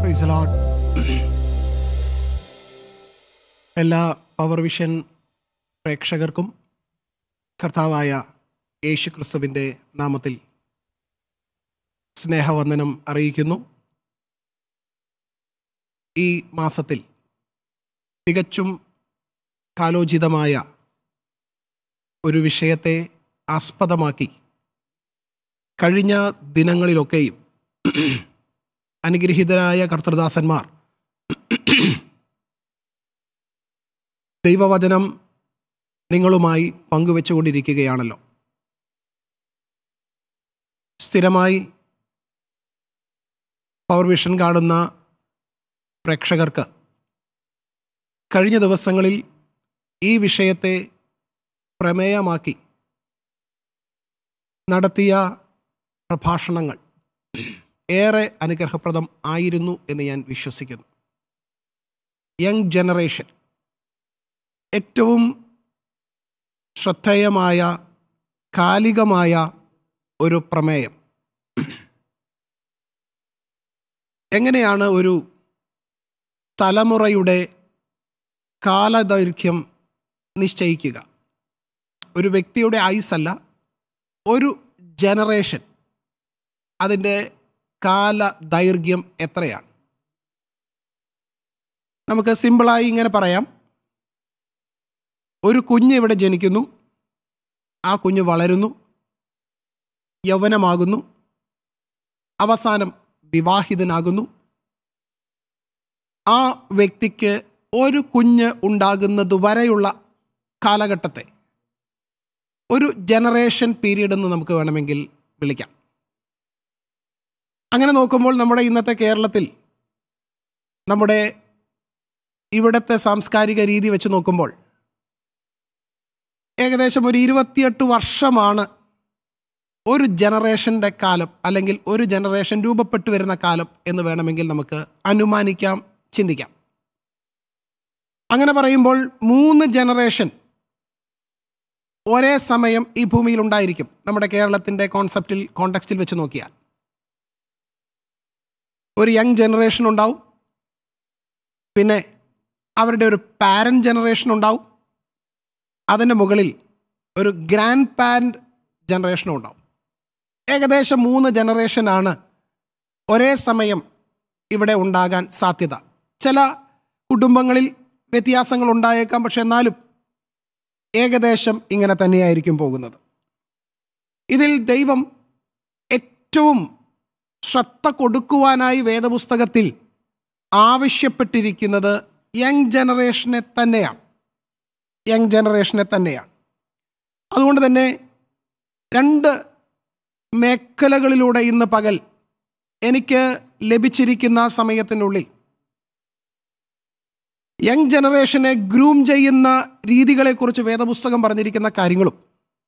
Praise the Lord. എല്ലാ power vision പ്രേക്ഷകർക്കും കർത്താവായ യേശു ക്രിസ്തുവിൻ്റെ നാമത്തിൽ സ്നേഹവന്ദനം അറിയിക്കുന്നു ഈ മാസത്തിൽ തികച്ചും കാലോചിതമായ ഒരു വിഷയത്തെ ആസ്പദമാക്കി കഴിഞ്ഞ ദിനങ്ങളിലൊക്കെയും അനുഗ്രഹീതരായ കർത്തൃദാസന്മാർ ദൈവവചനം നിങ്ങളുമായി പങ്കുവെച്ചുകൊണ്ടിരിക്കുകയാണല്ലോ സ്ഥിരമായി പവർ വിഷൻ കാണുന്ന പ്രേക്ഷകർക്ക് കഴിഞ്ഞ ദിവസങ്ങളിൽ ഈ വിഷയത്തെ പ്രമേയമാക്കി നടത്തിയ പ്രഭാഷണങ്ങൾ ഏറെ അനുഗ്രഹപ്രദം ആയിരുന്നു എന്ന് ഞാൻ വിശ്വസിക്കുന്നു യങ് ജനറേഷൻ ഏറ്റവും ശ്രദ്ധേയമായ കാലികമായ ഒരു പ്രമേയം എങ്ങനെയാണ് ഒരു തലമുറയുടെ കാലദൈർഘ്യം നിശ്ചയിക്കുക ഒരു വ്യക്തിയുടെ ആയുസ്സല്ല ഒരു ജനറേഷൻ അതിൻ്റെ കാലദൈർഘ്യം എത്രയാണ് നമുക്ക് സിമ്പിളായി ഇങ്ങനെ പറയാം ഒരു കുഞ്ഞ് ഇവിടെ ജനിക്കുന്നു ആ കുഞ്ഞ് വളരുന്നു യൗവനമാകുന്നു അവസാനം വിവാഹിതനാകുന്നു ആ വ്യക്തിക്ക് ഒരു കുഞ്ഞ് ഉണ്ടാകുന്നത് വരെയുള്ള കാലഘട്ടത്തെ ഒരു ജനറേഷൻ പീരീഡ് എന്ന് നമുക്ക് വേണമെങ്കിൽ വിളിക്കാം അങ്ങനെ നോക്കുമ്പോൾ നമ്മുടെ ഇന്നത്തെ കേരളത്തിൽ നമ്മുടെ ഇവിടുത്തെ സാംസ്കാരിക രീതി വെച്ച് നോക്കുമ്പോൾ ഏകദേശം ഒരു ഇരുപത്തിയെട്ട് വർഷമാണ് ഒരു ജനറേഷൻ്റെ കാലം അല്ലെങ്കിൽ ഒരു ജനറേഷൻ രൂപപ്പെട്ടു വരുന്ന കാലം എന്ന് വേണമെങ്കിൽ നമുക്ക് അനുമാനിക്കാം ചിന്തിക്കാം അങ്ങനെ പറയുമ്പോൾ മൂന്ന് ജനറേഷൻ ഒരേ സമയം ഈ ഭൂമിയിൽ ഉണ്ടായിരിക്കും നമ്മുടെ കേരളത്തിൻ്റെ കോൺസെപ്റ്റിൽ കോണ്ടക്സ്റ്റിൽ വെച്ച് നോക്കിയാൽ ഒരു യങ് ജനറേഷൻ ഉണ്ടാവും പിന്നെ അവരുടെ ഒരു പാരൻറ് ജനറേഷൻ ഉണ്ടാവും അതിൻ്റെ മുകളിൽ ഒരു ഗ്രാൻഡ് പാരൻറ് ജനറേഷനും ഉണ്ടാവും ഏകദേശം മൂന്ന് ജനറേഷനാണ് ഒരേ സമയം ഇവിടെ ഉണ്ടാകാൻ സാധ്യത ചില കുടുംബങ്ങളിൽ വ്യത്യാസങ്ങൾ ഉണ്ടായേക്കാം പക്ഷെ എന്നാലും ഏകദേശം ഇങ്ങനെ തന്നെയായിരിക്കും പോകുന്നത് ഇതിൽ ദൈവം ഏറ്റവും ശ്രദ്ധ കൊടുക്കുവാനായി വേദപുസ്തകത്തിൽ ആവശ്യപ്പെട്ടിരിക്കുന്നത് യങ് ജനറേഷനെ തന്നെയാണ് യങ് ജനറേഷനെ തന്നെയാണ് അതുകൊണ്ട് തന്നെ രണ്ട് മേഖലകളിലൂടെ ഇന്ന് പകൽ എനിക്ക് ലഭിച്ചിരിക്കുന്ന സമയത്തിനുള്ളിൽ യങ് ജനറേഷനെ ഗ്രൂം ചെയ്യുന്ന രീതികളെക്കുറിച്ച് വേദപുസ്തകം പറഞ്ഞിരിക്കുന്ന കാര്യങ്ങളും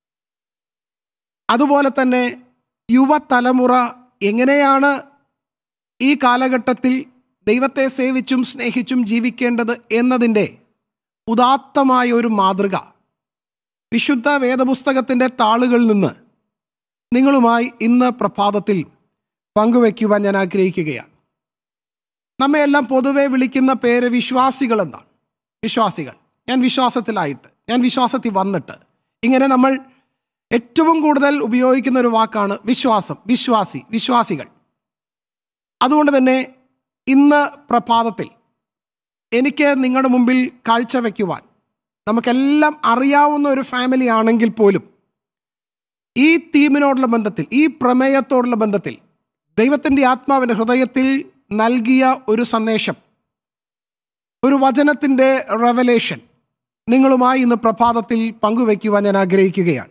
അതുപോലെ തന്നെ യുവതലമുറ എങ്ങനെയാണ് ഈ കാലഘട്ടത്തിൽ ദൈവത്തെ സേവിച്ചും സ്നേഹിച്ചും ജീവിക്കേണ്ടത് എന്നതിൻ്റെ ഉദാത്തമായ ഒരു മാതൃക വിശുദ്ധ വേദപുസ്തകത്തിൻ്റെ താളുകളിൽ നിന്ന് നിങ്ങളുമായി ഇന്ന് പ്രഭാതത്തിൽ പങ്കുവയ്ക്കുവാൻ ഞാൻ ആഗ്രഹിക്കുകയാണ് നമ്മയെല്ലാം പൊതുവെ വിളിക്കുന്ന പേര് വിശ്വാസികൾ എന്നാണ് വിശ്വാസികൾ ഞാൻ വിശ്വാസത്തിലായിട്ട് ഞാൻ വിശ്വാസത്തിൽ വന്നിട്ട് ഇങ്ങനെ നമ്മൾ ഏറ്റവും കൂടുതൽ ഉപയോഗിക്കുന്ന ഒരു വാക്കാണ് വിശ്വാസം വിശ്വാസി വിശ്വാസികൾ അതുകൊണ്ട് തന്നെ ഇന്ന് പ്രഭാതത്തിൽ എനിക്ക് നിങ്ങളുടെ മുമ്പിൽ കാഴ്ചവെക്കുവാൻ നമുക്കെല്ലാം അറിയാവുന്ന ഒരു ഫാമിലി ആണെങ്കിൽ പോലും ഈ തീമിനോടുള്ള ബന്ധത്തിൽ ഈ പ്രമേയത്തോടുള്ള ബന്ധത്തിൽ ദൈവത്തിൻ്റെ ആത്മാവിൻ്റെ ഹൃദയത്തിൽ നൽകിയ ഒരു സന്ദേശം ഒരു വചനത്തിൻ്റെ റെവലേഷൻ നിങ്ങളുമായി ഇന്ന് പ്രഭാതത്തിൽ പങ്കുവയ്ക്കുവാൻ ഞാൻ ആഗ്രഹിക്കുകയാണ്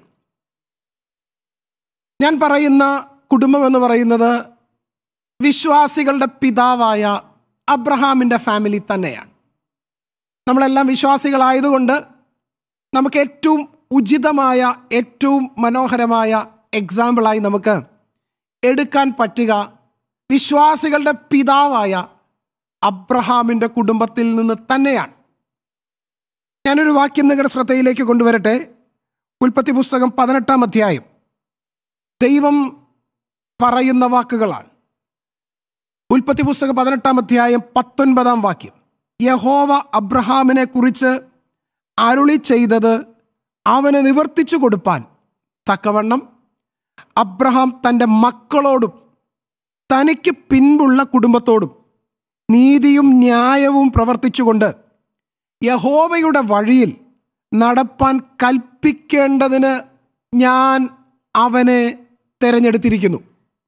ഞാൻ പറയുന്ന കുടുംബം എന്ന് പറയുന്നത് വിശ്വാസികളുടെ പിതാവായ അബ്രഹാമിൻ്റെ ഫാമിലി തന്നെയാണ് നമ്മളെല്ലാം വിശ്വാസികളായതുകൊണ്ട് നമുക്ക് ഏറ്റവും ഉചിതമായ ഏറ്റവും മനോഹരമായ എക്സാമ്പിളായി നമുക്ക് എടുക്കാൻ പറ്റുക വിശ്വാസികളുടെ പിതാവായ അബ്രഹാമിൻ്റെ കുടുംബത്തിൽ നിന്ന് തന്നെയാണ് ഞാനൊരു വാക്യം നിങ്ങളുടെ ശ്രദ്ധയിലേക്ക് കൊണ്ടുവരട്ടെ ഉൽപ്പത്തി പുസ്തകം പതിനെട്ടാം അധ്യായം ദൈവം പറയുന്ന വാക്കുകളാണ് ഉൽപ്പത്തി പുസ്തകം പതിനെട്ടാം അധ്യായം പത്തൊൻപതാം വാക്യം യഹോവ അബ്രഹാമിനെ കുറിച്ച് അരുളി ചെയ്തത് അവന് നിവർത്തിച്ചു കൊടുപ്പാൻ തക്കവണ്ണം അബ്രഹാം തൻ്റെ മക്കളോടും തനിക്ക് പിൻപുള്ള കുടുംബത്തോടും നീതിയും ന്യായവും പ്രവർത്തിച്ചുകൊണ്ട് യഹോവയുടെ വഴിയിൽ നടപ്പാൻ കൽപ്പിക്കേണ്ടതിന് ഞാൻ അവനെ തിരഞ്ഞെടുത്തിരിക്കുന്നു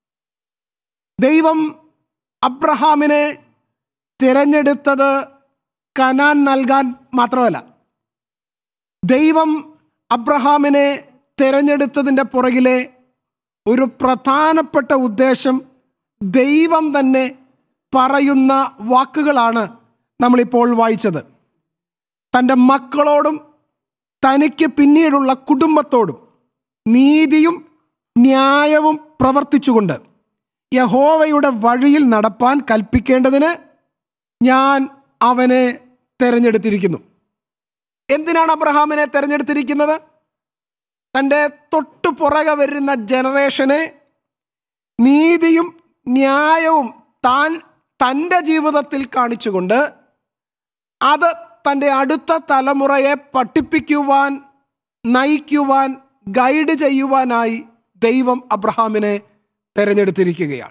ദൈവം അബ്രഹാമിനെ തിരഞ്ഞെടുത്തത് കനാൻ നൽകാൻ മാത്രമല്ല ദൈവം അബ്രഹാമിനെ തിരഞ്ഞെടുത്തതിൻ്റെ പുറകിലെ ഒരു പ്രധാനപ്പെട്ട ഉദ്ദേശം ദൈവം തന്നെ പറയുന്ന വാക്കുകളാണ് നമ്മളിപ്പോൾ വായിച്ചത് തൻ്റെ മക്കളോടും തനിക്ക് പിന്നീടുള്ള കുടുംബത്തോടും നീതിയും ന്യായവും പ്രവർത്തിച്ചുകൊണ്ട് യഹോവയുടെ വഴിയിൽ നടപ്പാൻ കൽപ്പിക്കേണ്ടതിന് ഞാൻ അവനെ തെരഞ്ഞെടുത്തിരിക്കുന്നു എന്തിനാണ് അബ്രഹാമിനെ തെരഞ്ഞെടുത്തിരിക്കുന്നത് തൻ്റെ തൊട്ടു പുറകെ വരുന്ന ജനറേഷനെ നീതിയും ന്യായവും താൻ തൻ്റെ ജീവിതത്തിൽ കാണിച്ചുകൊണ്ട് അത് തൻ്റെ അടുത്ത തലമുറയെ പഠിപ്പിക്കുവാൻ നയിക്കുവാൻ ഗൈഡ് ചെയ്യുവാനായി ദൈവം അബ്രഹാമിനെ തിരഞ്ഞെടുത്തിരിക്കുകയാണ്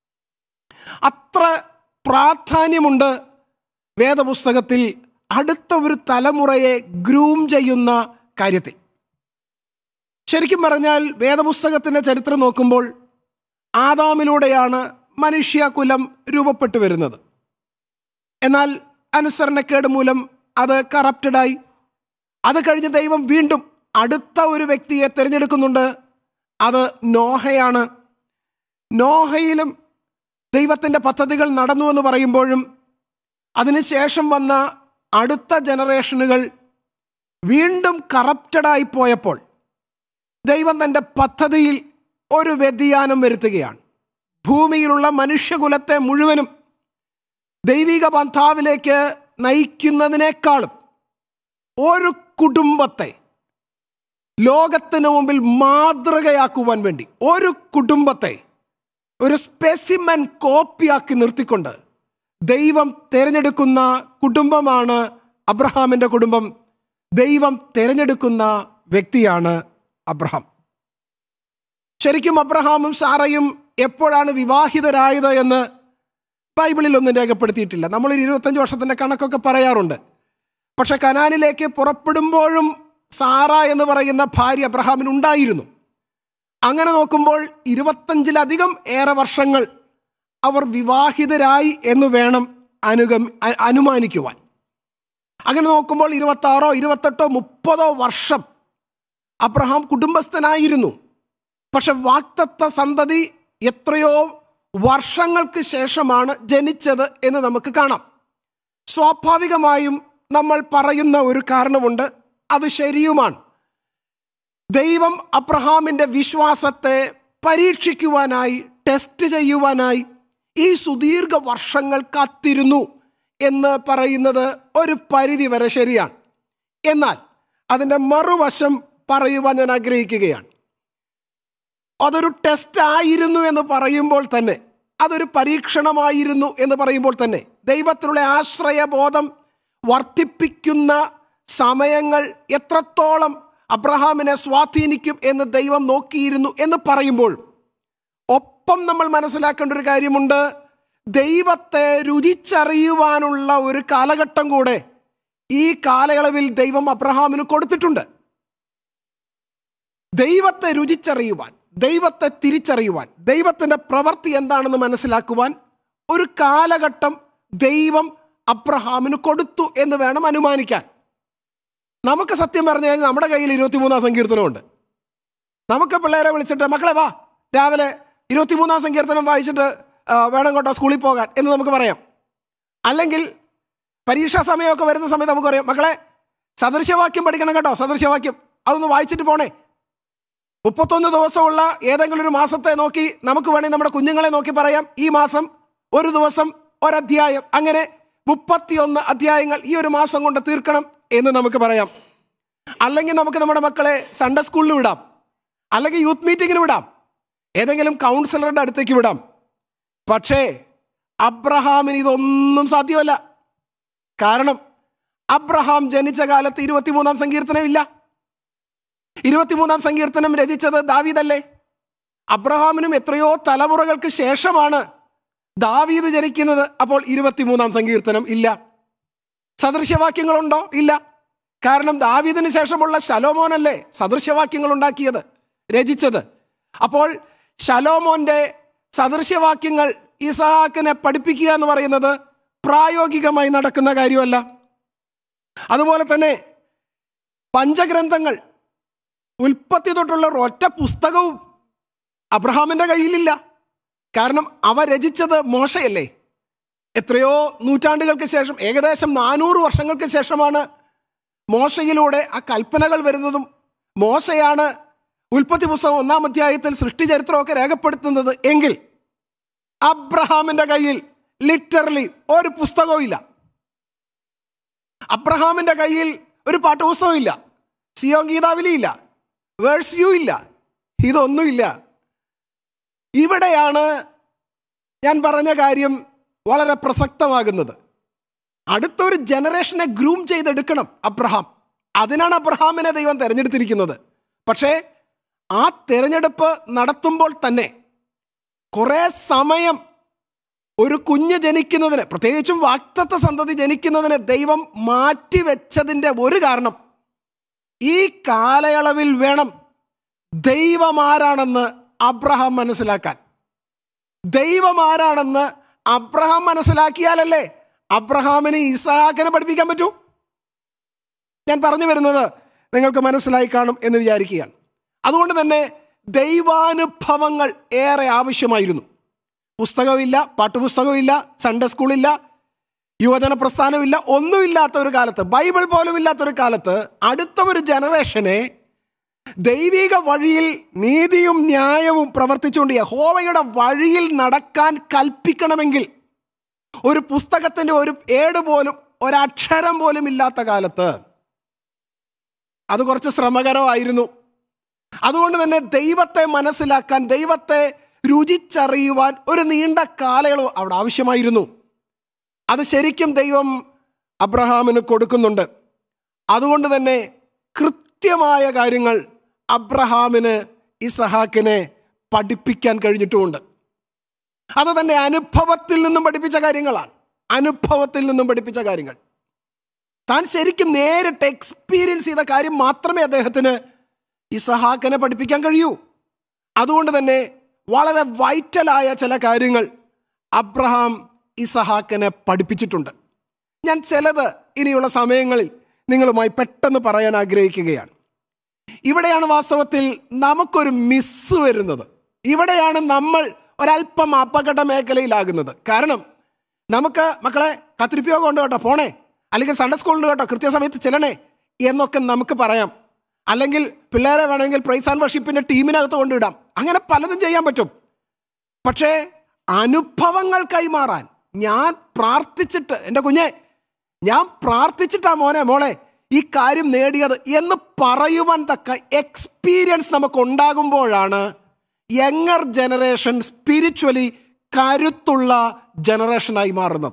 അത്ര പ്രാധാന്യമുണ്ട് വേദപുസ്തകത്തിൽ അടുത്ത ഒരു തലമുറയെ ഗ്രൂം ചെയ്യുന്ന കാര്യത്തിൽ ശരിക്കും പറഞ്ഞാൽ വേദപുസ്തകത്തിൻ്റെ ചരിത്രം നോക്കുമ്പോൾ ആദാമിലൂടെയാണ് മനുഷ്യകുലം രൂപപ്പെട്ടു വരുന്നത് എന്നാൽ അനുസരണക്കേട് മൂലം അത് കറപ്റ്റഡായി അത് കഴിഞ്ഞ് ദൈവം വീണ്ടും അടുത്ത ഒരു വ്യക്തിയെ തിരഞ്ഞെടുക്കുന്നുണ്ട് അത് നോഹയാണ് നോഹയിലും ദൈവത്തിൻ്റെ പദ്ധതികൾ നടന്നു എന്ന് പറയുമ്പോഴും അതിനുശേഷം വന്ന അടുത്ത ജനറേഷനുകൾ വീണ്ടും കറപ്റ്റഡായി പോയപ്പോൾ ദൈവം തൻ്റെ പദ്ധതിയിൽ ഒരു വ്യതിയാനം വരുത്തുകയാണ് ഭൂമിയിലുള്ള മനുഷ്യകുലത്തെ മുഴുവനും ദൈവിക പന്ഥാവിലേക്ക് നയിക്കുന്നതിനേക്കാളും ഒരു കുടുംബത്തെ ലോകത്തിന് മുമ്പിൽ മാതൃകയാക്കുവാൻ വേണ്ടി ഒരു കുടുംബത്തെ ഒരു സ്പെസിമൻ കോപ്പിയാക്കി നിർത്തിക്കൊണ്ട് ദൈവം തിരഞ്ഞെടുക്കുന്ന കുടുംബമാണ് അബ്രഹാമിൻ്റെ കുടുംബം ദൈവം തിരഞ്ഞെടുക്കുന്ന വ്യക്തിയാണ് അബ്രഹാം ശരിക്കും അബ്രഹാമും സാറയും എപ്പോഴാണ് വിവാഹിതരായത് എന്ന് ബൈബിളിൽ ഒന്നും രേഖപ്പെടുത്തിയിട്ടില്ല നമ്മളൊരു ഇരുപത്തഞ്ച് വർഷത്തിൻ്റെ കണക്കൊക്കെ പറയാറുണ്ട് പക്ഷെ കനാനിലേക്ക് പുറപ്പെടുമ്പോഴും സാറ എന്ന് പറയുന്ന ഭാര്യ അബ്രഹാമിന് ഉണ്ടായിരുന്നു അങ്ങനെ നോക്കുമ്പോൾ ഇരുപത്തഞ്ചിലധികം ഏറെ വർഷങ്ങൾ അവർ വിവാഹിതരായി എന്ന് വേണം അനുഗം അ- അനുമാനിക്കുവാൻ അങ്ങനെ നോക്കുമ്പോൾ ഇരുപത്താറോ ഇരുപത്തെട്ടോ മുപ്പതോ വർഷം അബ്രഹാം കുടുംബസ്ഥനായിരുന്നു പക്ഷെ വാക്തത്വ സന്തതി എത്രയോ വർഷങ്ങൾക്ക് ശേഷമാണ് ജനിച്ചത് എന്ന് നമുക്ക് കാണാം സ്വാഭാവികമായും നമ്മൾ പറയുന്ന ഒരു കാരണമുണ്ട് അത് ശരിയുമാണ് ദൈവം അബ്രഹാമിൻ്റെ വിശ്വാസത്തെ പരീക്ഷിക്കുവാനായി ടെസ്റ്റ് ചെയ്യുവാനായി ഈ സുദീർഘ വർഷങ്ങൾ കാത്തിരുന്നു എന്ന് പറയുന്നത് ഒരു പരിധി വരെ ശരിയാണ് എന്നാൽ അതിൻ്റെ മറുവശം പറയുവാൻ ഞാൻ ആഗ്രഹിക്കുകയാണ് അതൊരു ടെസ്റ്റ് ആയിരുന്നു എന്ന് പറയുമ്പോൾ തന്നെ അതൊരു പരീക്ഷണമായിരുന്നു എന്ന് പറയുമ്പോൾ തന്നെ ദൈവത്തിലുള്ള ആശ്രയബോധം വർദ്ധിപ്പിക്കുന്ന സമയങ്ങൾ എത്രത്തോളം അബ്രഹാമിനെ സ്വാധീനിക്കും എന്ന് ദൈവം നോക്കിയിരുന്നു എന്ന് പറയുമ്പോൾ ഒപ്പം നമ്മൾ മനസ്സിലാക്കേണ്ട ഒരു കാര്യമുണ്ട് ദൈവത്തെ രുചിച്ചറിയുവാനുള്ള ഒരു കാലഘട്ടം കൂടെ ഈ കാലയളവിൽ ദൈവം അബ്രഹാമിന് കൊടുത്തിട്ടുണ്ട് ദൈവത്തെ രുചിച്ചറിയുവാൻ ദൈവത്തെ തിരിച്ചറിയുവാൻ ദൈവത്തിൻ്റെ പ്രവൃത്തി എന്താണെന്ന് മനസ്സിലാക്കുവാൻ ഒരു കാലഘട്ടം ദൈവം അബ്രഹാമിന് കൊടുത്തു എന്ന് വേണം അനുമാനിക്കാൻ നമുക്ക് സത്യം പറഞ്ഞു കഴിഞ്ഞാൽ നമ്മുടെ കയ്യിൽ ഇരുപത്തിമൂന്നാം സങ്കീർത്തനമുണ്ട് നമുക്ക് പിള്ളേരെ വിളിച്ചിട്ട് മക്കളെ വാ രാവിലെ ഇരുപത്തിമൂന്നാം സങ്കീർത്തനം വായിച്ചിട്ട് ആ, വേണം കേട്ടോ സ്കൂളിൽ പോകാൻ എന്ന് നമുക്ക് പറയാം അല്ലെങ്കിൽ പരീക്ഷാ സമയമൊക്കെ വരുന്ന സമയത്ത് നമുക്ക് പറയാം മക്കളെ സദൃശ്യവാക്യം പഠിക്കണം കേട്ടോ സദൃശ്യവാക്യം അതൊന്ന് വായിച്ചിട്ട് പോണേ മുപ്പത്തൊന്ന് ദിവസമുള്ള ഏതെങ്കിലും ഒരു മാസത്തെ നോക്കി നമുക്ക് വേണമെങ്കിൽ നമ്മുടെ കുഞ്ഞുങ്ങളെ നോക്കി പറയാം ഈ മാസം ഒരു ദിവസം ഒരധ്യായം അങ്ങനെ മുപ്പത്തിയൊന്ന് അധ്യായങ്ങൾ ഈ ഒരു മാസം കൊണ്ട് തീർക്കണം എന്ന് നമുക്ക് പറയാം അല്ലെങ്കിൽ നമുക്ക് നമ്മുടെ മക്കളെ സൺഡേ സ്കൂളിൽ വിടാം അല്ലെങ്കിൽ യൂത്ത് മീറ്റിങ്ങിന് വിടാം ഏതെങ്കിലും കൗൺസിലറുടെ അടുത്തേക്ക് വിടാം പക്ഷേ അബ്രഹാമിന് ഇതൊന്നും സാധ്യമല്ല കാരണം അബ്രഹാം ജനിച്ച കാലത്ത് ഇരുപത്തിമൂന്നാം സങ്കീർത്തനം ഇല്ല ഇരുപത്തിമൂന്നാം സങ്കീർത്തനം രചിച്ചത് ദാവീദല്ലേ അബ്രഹാമിനും എത്രയോ തലമുറകൾക്ക് ശേഷമാണ് ദാവീദ് ജനിക്കുന്നത് അപ്പോൾ ഇരുപത്തിമൂന്നാം സങ്കീർത്തനം ഇല്ല സദൃശ്യവാക്യങ്ങളുണ്ടോ ഇല്ല കാരണം ദാവീദിന് ശേഷമുള്ള ശലോമോനല്ലേ സദൃശ്യവാക്യങ്ങൾ ഉണ്ടാക്കിയത് രചിച്ചത് അപ്പോൾ ശലോമോന്റെ സദൃശ്യവാക്യങ്ങൾ ഇസഹാക്കിനെ പഠിപ്പിക്കുക എന്ന് പറയുന്നത് പ്രായോഗികമായി നടക്കുന്ന കാര്യമല്ല അതുപോലെ തന്നെ പഞ്ചഗ്രന്ഥങ്ങൾ ഉൽപ്പത്തി തൊട്ടുള്ള ഒരൊറ്റ പുസ്തകവും അബ്രഹാമിൻ്റെ കയ്യിലില്ല കാരണം അവ രചിച്ചത് മോശയല്ലേ എത്രയോ നൂറ്റാണ്ടുകൾക്ക് ശേഷം ഏകദേശം നാനൂറ് വർഷങ്ങൾക്ക് ശേഷമാണ് മോശയിലൂടെ ആ കൽപ്പനകൾ വരുന്നതും മോശയാണ് ഉൽപ്പത്തി പുസ്തകം ഒന്നാം അധ്യായത്തിൽ സൃഷ്ടിചരിത്രമൊക്കെ രേഖപ്പെടുത്തുന്നത് എങ്കിൽ അബ്രഹാമിൻ്റെ കയ്യിൽ ലിറ്ററലി ഒരു പുസ്തകവും ഇല്ല അബ്രഹാമിൻ്റെ കയ്യിൽ ഒരു പാട്ടുപുസ്തകം ഇല്ല സിയോ ഗീതാവിലി ഇല്ല വേഴ്സ് യു ഇല്ല ഇതൊന്നുമില്ല ഇവിടെയാണ് ഞാൻ പറഞ്ഞ കാര്യം വളരെ പ്രസക്തമാകുന്നത് അടുത്തൊരു ജനറേഷനെ ഗ്രൂം ചെയ്തെടുക്കണം അബ്രഹാം അതിനാണ് അബ്രഹാമിനെ ദൈവം തിരഞ്ഞെടുത്തിരിക്കുന്നത് പക്ഷേ ആ തിരഞ്ഞെടുപ്പ് നടത്തുമ്പോൾ തന്നെ കുറേ സമയം ഒരു കുഞ്ഞ് ജനിക്കുന്നതിന് പ്രത്യേകിച്ചും വാക്തത്വ സന്തതി ജനിക്കുന്നതിന് ദൈവം മാറ്റിവെച്ചതിൻ്റെ ഒരു കാരണം ഈ കാലയളവിൽ വേണം ദൈവം ആരാണെന്ന് അബ്രഹാം മനസ്സിലാക്കാൻ ദൈവം ആരാണെന്ന് അബ്രഹാം മനസ്സിലാക്കിയാലല്ലേ അബ്രഹാമിന് ഇസാഖിനെ പഠിപ്പിക്കാൻ പറ്റൂ ഞാൻ പറഞ്ഞു വരുന്നത് നിങ്ങൾക്ക് മനസ്സിലായി കാണും എന്ന് വിചാരിക്കുകയാണ് അതുകൊണ്ട് തന്നെ ദൈവാനുഭവങ്ങൾ ഏറെ ആവശ്യമായിരുന്നു പുസ്തകമില്ല പാട്ടുപുസ്തകമില്ല സൺഡേ സ്കൂളില്ല യുവജന പ്രസ്ഥാനമില്ല ഒന്നുമില്ലാത്ത ഒരു കാലത്ത് ബൈബിൾ പോലും ഇല്ലാത്തൊരു കാലത്ത് അടുത്ത ഒരു ജനറേഷനെ ദൈവിക വഴിയിൽ നീതിയും ന്യായവും പ്രവർത്തിച്ചുകൊണ്ട് യഹോവയുടെ വഴിയിൽ നടക്കാൻ കൽപ്പിക്കണമെങ്കിൽ ഒരു പുസ്തകത്തിൻ്റെ ഒരു ഏട് പോലും ഒരക്ഷരം പോലും ഇല്ലാത്ത കാലത്ത് അത് കുറച്ച് ശ്രമകരമായിരുന്നു അതുകൊണ്ട് തന്നെ ദൈവത്തെ മനസ്സിലാക്കാൻ ദൈവത്തെ രുചിച്ചറിയുവാൻ ഒരു നീണ്ട കാലയളവ് അവിടെ ആവശ്യമായിരുന്നു അത് ശരിക്കും ദൈവം അബ്രഹാമിന് കൊടുക്കുന്നുണ്ട് അതുകൊണ്ട് തന്നെ കൃത്യമായ കാര്യങ്ങൾ അബ്രഹാമിന് ഇസഹാക്കിനെ പഠിപ്പിക്കാൻ കഴിഞ്ഞിട്ടുമുണ്ട് അത് തന്നെ അനുഭവത്തിൽ നിന്നും പഠിപ്പിച്ച കാര്യങ്ങളാണ് അനുഭവത്തിൽ നിന്നും പഠിപ്പിച്ച കാര്യങ്ങൾ താൻ ശരിക്കും നേരിട്ട് എക്സ്പീരിയൻസ് ചെയ്ത കാര്യം മാത്രമേ അദ്ദേഹത്തിന് ഇസഹാക്കിനെ പഠിപ്പിക്കാൻ കഴിയൂ അതുകൊണ്ട് തന്നെ വളരെ വൈറ്റലായ ചില കാര്യങ്ങൾ അബ്രഹാം ഇസഹാക്കിനെ പഠിപ്പിച്ചിട്ടുണ്ട് ഞാൻ ചിലത് ഇനിയുള്ള സമയങ്ങളിൽ നിങ്ങളുമായി പെട്ടെന്ന് പറയാൻ ആഗ്രഹിക്കുകയാണ് ഇവിടെയാണ് വാസ്തവത്തിൽ നമുക്കൊരു മിസ് വരുന്നത് ഇവിടെയാണ് നമ്മൾ ഒരല്പം അപകട മേഖലയിലാകുന്നത് കാരണം നമുക്ക് മക്കളെ കത്തിരിപ്പിയോഗം ഉണ്ട് കേട്ടോ പോണേ അല്ലെങ്കിൽ സൺഡേ സ്കൂളുണ്ട് കേട്ടോ കൃത്യസമയത്ത് ചെല്ലണേ എന്നൊക്കെ നമുക്ക് പറയാം അല്ലെങ്കിൽ പിള്ളേരെ വേണമെങ്കിൽ പ്രൈസ് ആൻഡ് വർഷിപ്പിൻ്റെ ടീമിനകത്ത് കൊണ്ടിടാം അങ്ങനെ പലതും ചെയ്യാൻ പറ്റും പക്ഷേ അനുഭവങ്ങൾ കൈമാറാൻ ഞാൻ പ്രാർത്ഥിച്ചിട്ട് എൻ്റെ കുഞ്ഞെ ഞാൻ പ്രാർത്ഥിച്ചിട്ടാ മോനെ മോളെ ഈ കാര്യം നേടിയത് എന്ന് പറയുവാൻ തക്ക എക്സ്പീരിയൻസ് നമുക്ക് ഉണ്ടാകുമ്പോഴാണ് യങ്ങർ ജനറേഷൻ സ്പിരിച്വലി കരുത്തുള്ള ജനറേഷനായി മാറുന്നത്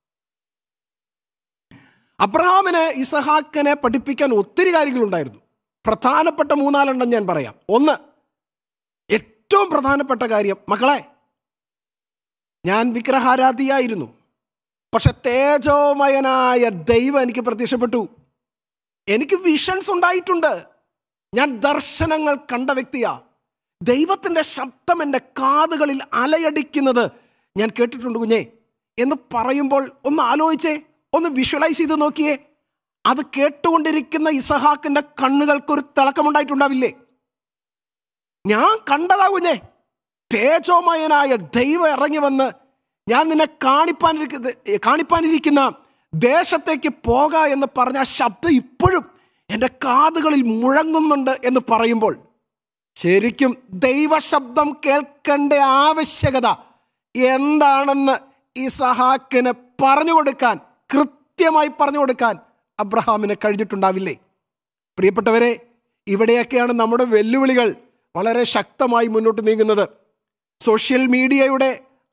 അബ്രഹാമിന് ഇസഹാക്കിനെ പഠിപ്പിക്കാൻ ഒത്തിരി കാര്യങ്ങളുണ്ടായിരുന്നു പ്രധാനപ്പെട്ട മൂന്നാലെണ്ണം ഞാൻ പറയാം ഒന്ന് ഏറ്റവും പ്രധാനപ്പെട്ട കാര്യം മക്കളെ ഞാൻ വിഗ്രഹാരാധിയായിരുന്നു പക്ഷെ തേജോമയനായ ദൈവം എനിക്ക് പ്രത്യക്ഷപ്പെട്ടു എനിക്ക് വിഷൻസ് ഉണ്ടായിട്ടുണ്ട് ഞാൻ ദർശനങ്ങൾ കണ്ട വ്യക്തിയാ ദൈവത്തിൻ്റെ ശബ്ദം എൻ്റെ കാതുകളിൽ അലയടിക്കുന്നത് ഞാൻ കേട്ടിട്ടുണ്ട് കുഞ്ഞേ എന്ന് പറയുമ്പോൾ ഒന്ന് ആലോചിച്ചേ ഒന്ന് വിഷ്വലൈസ് ചെയ്ത് നോക്കിയേ അത് കേട്ടുകൊണ്ടിരിക്കുന്ന ഇസഹാക്കിൻ്റെ കണ്ണുകൾക്കൊരു തിളക്കമുണ്ടായിട്ടുണ്ടാവില്ലേ ഞാൻ കണ്ടതാ കുഞ്ഞേ തേജോമയനായ ദൈവം ഇറങ്ങി വന്ന് ഞാൻ നിന്നെ കാണിപ്പാനിരിക്കുന്ന കാണിപ്പാനിരിക്കുന്ന ദേശത്തേക്ക് പോക എന്ന് പറഞ്ഞ ആ ശബ്ദം ഇപ്പോഴും എൻ്റെ കാതുകളിൽ മുഴങ്ങുന്നുണ്ട് എന്ന് പറയുമ്പോൾ ശരിക്കും ദൈവശബ്ദം കേൾക്കേണ്ട ആവശ്യകത എന്താണെന്ന് ഈ സഹാക്കിന് പറഞ്ഞു കൊടുക്കാൻ കൃത്യമായി പറഞ്ഞു കൊടുക്കാൻ അബ്രഹാമിന് കഴിഞ്ഞിട്ടുണ്ടാവില്ലേ പ്രിയപ്പെട്ടവരെ ഇവിടെയൊക്കെയാണ് നമ്മുടെ വെല്ലുവിളികൾ വളരെ ശക്തമായി മുന്നോട്ട് നീങ്ങുന്നത് സോഷ്യൽ മീഡിയയുടെ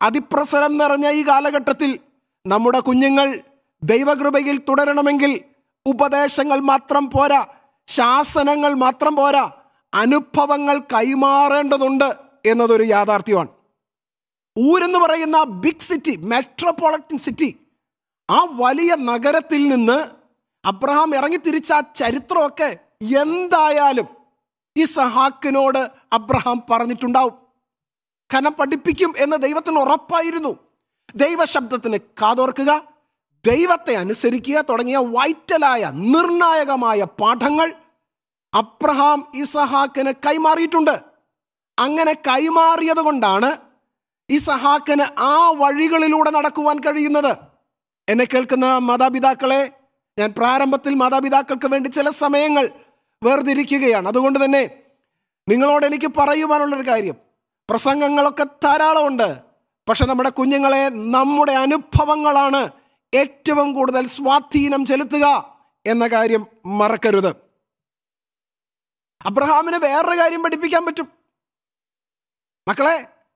അതിപ്രസരം നിറഞ്ഞ ഈ കാലഘട്ടത്തിൽ നമ്മുടെ കുഞ്ഞുങ്ങൾ ദൈവകൃപയിൽ തുടരണമെങ്കിൽ ഉപദേശങ്ങൾ മാത്രം പോരാ ശാസനങ്ങൾ മാത്രം പോരാ അനുഭവങ്ങൾ കൈമാറേണ്ടതുണ്ട് എന്നതൊരു യാഥാർത്ഥ്യമാണ് ഊരെന്ന് പറയുന്ന ബിഗ് സിറ്റി മെട്രോപൊളിറ്റൻ സിറ്റി ആ വലിയ നഗരത്തിൽ നിന്ന് അബ്രഹാം ഇറങ്ങിത്തിരിച്ച ആ ചരിത്രമൊക്കെ എന്തായാലും ഈ സഹാക്കിനോട് അബ്രഹാം പറഞ്ഞിട്ടുണ്ടാവും ഖനം പഠിപ്പിക്കും എന്ന് ദൈവത്തിന് ഉറപ്പായിരുന്നു ദൈവശബ്ദത്തിന് കാതോർക്കുക ദൈവത്തെ അനുസരിക്കുക തുടങ്ങിയ വൈറ്റലായ നിർണായകമായ പാഠങ്ങൾ അബ്രഹാം ഇസഹാക്കിന് കൈമാറിയിട്ടുണ്ട് അങ്ങനെ കൈമാറിയത് കൊണ്ടാണ് ഇസഹാക്കിന് ആ വഴികളിലൂടെ നടക്കുവാൻ കഴിയുന്നത് എന്നെ കേൾക്കുന്ന മാതാപിതാക്കളെ ഞാൻ പ്രാരംഭത്തിൽ മാതാപിതാക്കൾക്ക് വേണ്ടി ചില സമയങ്ങൾ വേർതിരിക്കുകയാണ് അതുകൊണ്ട് തന്നെ നിങ്ങളോട് എനിക്ക് പറയുവാനുള്ളൊരു കാര്യം പ്രസംഗങ്ങളൊക്കെ ധാരാളമുണ്ട് പക്ഷെ നമ്മുടെ കുഞ്ഞുങ്ങളെ നമ്മുടെ അനുഭവങ്ങളാണ് ഏറ്റവും കൂടുതൽ സ്വാധീനം ചെലുത്തുക എന്ന കാര്യം മറക്കരുത് അബ്രഹാമിന് വേറൊരു കാര്യം പഠിപ്പിക്കാൻ പറ്റും മക്കളെ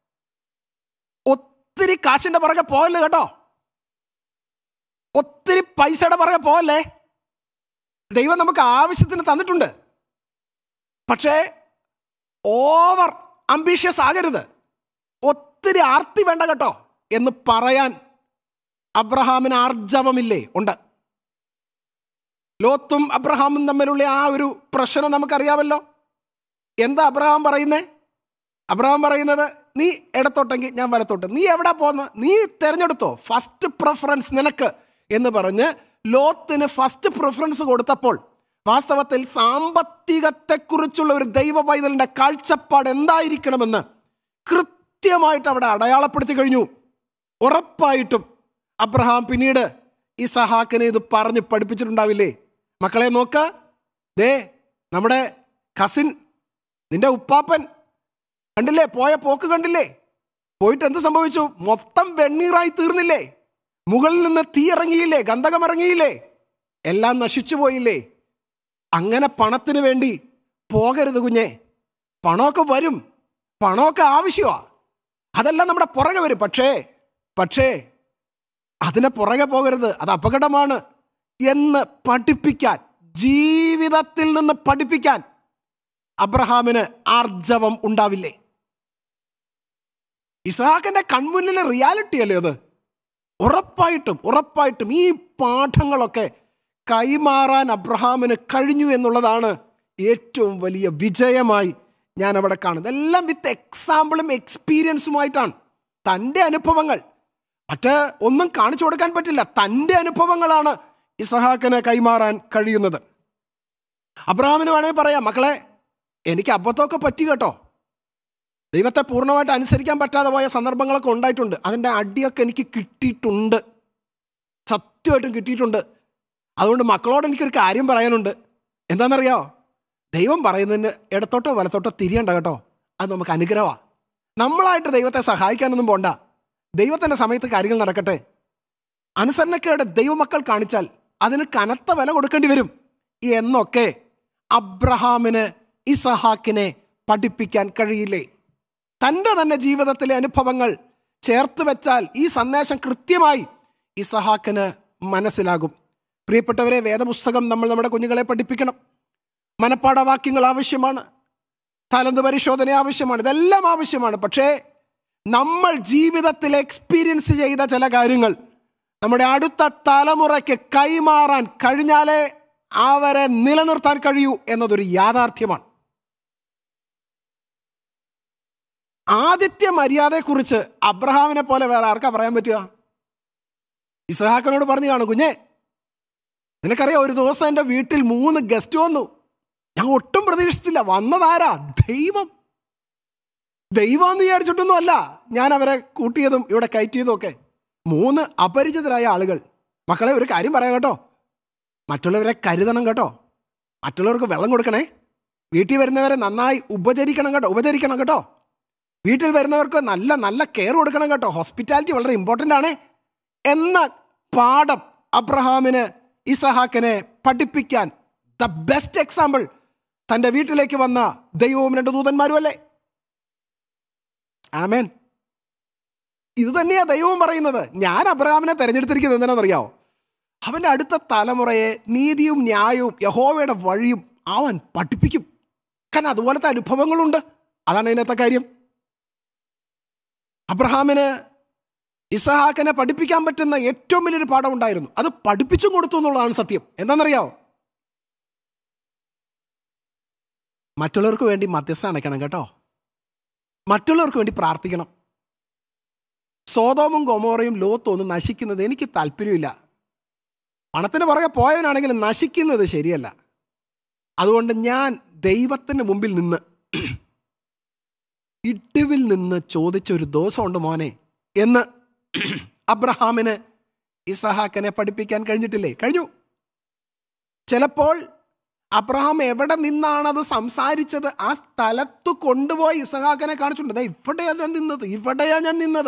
ഒത്തിരി കാശിന്റെ പുറകെ പോകല്ലേ കേട്ടോ ഒത്തിരി പൈസയുടെ പുറകെ പോകല്ലേ ദൈവം നമുക്ക് ആവശ്യത്തിന് തന്നിട്ടുണ്ട് പക്ഷേ ഓവർ അംബീഷ്യസ് ആകരുത് ഒത്തിരി ആർത്തി വേണ്ട കേട്ടോ എന്ന് പറയാൻ അബ്രഹാമിന് ആർജവമില്ലേ ഉണ്ട് ലോത്തും അബ്രഹാമും തമ്മിലുള്ള ആ ഒരു പ്രശ്നം നമുക്കറിയാമല്ലോ എന്താ അബ്രഹാം പറയുന്നേ അബ്രഹാം പറയുന്നത് നീ ഇടത്തോട്ടെങ്കിൽ ഞാൻ വലത്തോട്ട് നീ എവിടെ പോന്ന് നീ തിരഞ്ഞെടുത്തോ ഫസ്റ്റ് പ്രിഫറൻസ് നിനക്ക് എന്ന് പറഞ്ഞ് ലോത്തിന് ഫസ്റ്റ് പ്രിഫറൻസ് കൊടുത്തപ്പോൾ വാസ്തവത്തിൽ സാമ്പത്തികത്തെക്കുറിച്ചുള്ള ഒരു ദൈവ പൈതലിൻ്റെ കാഴ്ചപ്പാട് എന്തായിരിക്കണമെന്ന് കൃത്യമായിട്ട് അവിടെ അടയാളപ്പെടുത്തി കഴിഞ്ഞു ഉറപ്പായിട്ടും അബ്രഹാം പിന്നീട് ഈ സഹാക്കിനെ ഇത് പറഞ്ഞ് പഠിപ്പിച്ചിട്ടുണ്ടാവില്ലേ മക്കളെ നോക്ക ദേ നമ്മുടെ കസിൻ നിന്റെ ഉപ്പാപ്പൻ കണ്ടില്ലേ പോയ പോക്ക് കണ്ടില്ലേ പോയിട്ട് എന്ത് സംഭവിച്ചു മൊത്തം വെണ്ണീറായി തീർന്നില്ലേ മുകളിൽ നിന്ന് തീ ഇറങ്ങിയില്ലേ ഗന്ധകം ഇറങ്ങിയില്ലേ എല്ലാം നശിച്ചു പോയില്ലേ അങ്ങനെ പണത്തിന് വേണ്ടി പോകരുത് കുഞ്ഞെ പണമൊക്കെ വരും പണമൊക്കെ ആവശ്യമാണ് അതെല്ലാം നമ്മുടെ പുറകെ വരും പക്ഷേ പക്ഷേ അതിനെ പുറകെ പോകരുത് അത് അപകടമാണ് എന്ന് പഠിപ്പിക്കാൻ ജീവിതത്തിൽ നിന്ന് പഠിപ്പിക്കാൻ അബ്രഹാമിന് ആർജവം ഉണ്ടാവില്ലേ ഇസാഖിന്റെ കൺമുന്നിലെ റിയാലിറ്റി അല്ലേ അത് ഉറപ്പായിട്ടും ഉറപ്പായിട്ടും ഈ പാഠങ്ങളൊക്കെ കൈമാറാൻ അബ്രഹാമിന് കഴിഞ്ഞു എന്നുള്ളതാണ് ഏറ്റവും വലിയ വിജയമായി ഞാൻ അവിടെ കാണുന്നത് എല്ലാം വിത്ത് എക്സാമ്പിളും എക്സ്പീരിയൻസുമായിട്ടാണ് തൻ്റെ അനുഭവങ്ങൾ മറ്റ് ഒന്നും കാണിച്ചു കൊടുക്കാൻ പറ്റില്ല തൻ്റെ അനുഭവങ്ങളാണ് ഇസഹാക്കിന് കൈമാറാൻ കഴിയുന്നത് അബ്രഹാമിന് വേണമെങ്കിൽ പറയാം മക്കളെ എനിക്ക് അബദ്ധമൊക്കെ പറ്റി കേട്ടോ ദൈവത്തെ പൂർണ്ണമായിട്ട് അനുസരിക്കാൻ പറ്റാതെ പോയ സന്ദർഭങ്ങളൊക്കെ ഉണ്ടായിട്ടുണ്ട് അതിൻ്റെ അടിയൊക്കെ എനിക്ക് കിട്ടിയിട്ടുണ്ട് സത്യമായിട്ടും കിട്ടിയിട്ടുണ്ട് അതുകൊണ്ട് മക്കളോട് എനിക്കൊരു കാര്യം പറയാനുണ്ട് എന്താണെന്നറിയോ ദൈവം പറയുന്നതിന് ഇടത്തോട്ടോ വലത്തോട്ടോ തിരിയണ്ട കേട്ടോ അത് നമുക്ക് അനുഗ്രഹമാണ് നമ്മളായിട്ട് ദൈവത്തെ സഹായിക്കാനൊന്നും പോണ്ട ദൈവത്തിൻ്റെ സമയത്ത് കാര്യങ്ങൾ നടക്കട്ടെ അനുസരണക്കേട് ദൈവമക്കൾ കാണിച്ചാൽ അതിന് കനത്ത വില കൊടുക്കേണ്ടി വരും എന്നൊക്കെ അബ്രഹാമിന് ഇസഹാക്കിനെ പഠിപ്പിക്കാൻ കഴിയില്ലേ തൻ്റെ തന്നെ ജീവിതത്തിലെ അനുഭവങ്ങൾ ചേർത്ത് വെച്ചാൽ ഈ സന്ദേശം കൃത്യമായി ഇസഹാക്കിന് മനസ്സിലാകും പ്രിയപ്പെട്ടവരെ വേദപുസ്തകം നമ്മൾ നമ്മുടെ കുഞ്ഞുങ്ങളെ പഠിപ്പിക്കണം മനപ്പാഠവാക്യങ്ങൾ ആവശ്യമാണ് തലന്ത് പരിശോധന ആവശ്യമാണ് ഇതെല്ലാം ആവശ്യമാണ് പക്ഷേ നമ്മൾ ജീവിതത്തിൽ എക്സ്പീരിയൻസ് ചെയ്ത ചില കാര്യങ്ങൾ നമ്മുടെ അടുത്ത തലമുറയ്ക്ക് കൈമാറാൻ കഴിഞ്ഞാലേ അവരെ നിലനിർത്താൻ കഴിയൂ എന്നതൊരു യാഥാർത്ഥ്യമാണ് ആദിത്യ മര്യാദയെക്കുറിച്ച് അബ്രഹാമിനെ പോലെ വേറെ ആർക്കാ പറയാൻ പറ്റുക ഇസഹാക്കനോട് പറഞ്ഞു കാണും കുഞ്ഞെ നിനക്കറിയാം ഒരു ദിവസം എൻ്റെ വീട്ടിൽ മൂന്ന് ഗസ്റ്റ് വന്നു ഞാൻ ഒട്ടും പ്രതീക്ഷിച്ചില്ല വന്നതാരാ ദൈവം ദൈവം എന്ന് വിചാരിച്ചിട്ടൊന്നും അല്ല ഞാൻ അവരെ കൂട്ടിയതും ഇവിടെ കയറ്റിയതും ഒക്കെ മൂന്ന് അപരിചിതരായ ആളുകൾ മക്കളെ ഒരു കാര്യം പറയാം കേട്ടോ മറ്റുള്ളവരെ കരുതണം കേട്ടോ മറ്റുള്ളവർക്ക് വെള്ളം കൊടുക്കണേ വീട്ടിൽ വരുന്നവരെ നന്നായി ഉപചരിക്കണം കേട്ടോ ഉപചരിക്കണം കേട്ടോ വീട്ടിൽ വരുന്നവർക്ക് നല്ല നല്ല കെയർ കൊടുക്കണം കേട്ടോ ഹോസ്പിറ്റാലിറ്റി വളരെ ഇമ്പോർട്ടൻ്റ് ആണ് എന്ന പാഠം അബ്രഹാമിന് ഇസഹാക്കിനെ പഠിപ്പിക്കാൻ ദ ബെസ്റ്റ് എക്സാമ്പിൾ തൻ്റെ വീട്ടിലേക്ക് വന്ന ദൈവവും രണ്ട് ദൂതന്മാരും അല്ലേ ആമേൻ ഇത് തന്നെയാ ദൈവം പറയുന്നത് ഞാൻ അബ്രഹാമിനെ തെരഞ്ഞെടുത്തിരിക്കുന്നത് എന്തിനാണെന്നറിയാവോ അവൻ്റെ അടുത്ത തലമുറയെ നീതിയും ന്യായവും യഹോവയുടെ വഴിയും അവൻ പഠിപ്പിക്കും കാരണം അതുപോലത്തെ അനുഭവങ്ങളുണ്ട് അതാണ് അതിനകത്തെ കാര്യം അബ്രഹാമിന് ഇസഹാക്കിനെ പഠിപ്പിക്കാൻ പറ്റുന്ന ഏറ്റവും വലിയൊരു പാഠം ഉണ്ടായിരുന്നു അത് പഠിപ്പിച്ചും കൊടുത്തു എന്നുള്ളതാണ് സത്യം എന്താണെന്നറിയാവോ മറ്റുള്ളവർക്ക് വേണ്ടി മധ്യസ്ഥ അണയ്ക്കണം കേട്ടോ മറ്റുള്ളവർക്ക് വേണ്ടി പ്രാർത്ഥിക്കണം സോതോമും ഗൊമോറയും ലോത്തും ഒന്നും നശിക്കുന്നത് എനിക്ക് താല്പര്യമില്ല പണത്തിന് പുറകെ പോയവനാണെങ്കിൽ നശിക്കുന്നത് ശരിയല്ല അതുകൊണ്ട് ഞാൻ ദൈവത്തിന് മുമ്പിൽ നിന്ന് ഇടിവിൽ നിന്ന് ചോദിച്ച ഒരു ദോഷമുണ്ട് മോനെ എന്ന് അബ്രഹാമിന് ഇസഹാക്കിനെ പഠിപ്പിക്കാൻ കഴിഞ്ഞിട്ടില്ലേ കഴിഞ്ഞു ചിലപ്പോൾ അബ്രഹാം എവിടെ നിന്നാണത് സംസാരിച്ചത് ആ സ്ഥലത്ത് കൊണ്ടുപോയി ഇസഹാക്കിനെ കാണിച്ചിട്ടുണ്ട് ദേ ഇവിടെയാ ഞാൻ നിന്നത് ഇവിടെയാ ഞാൻ നിന്നത്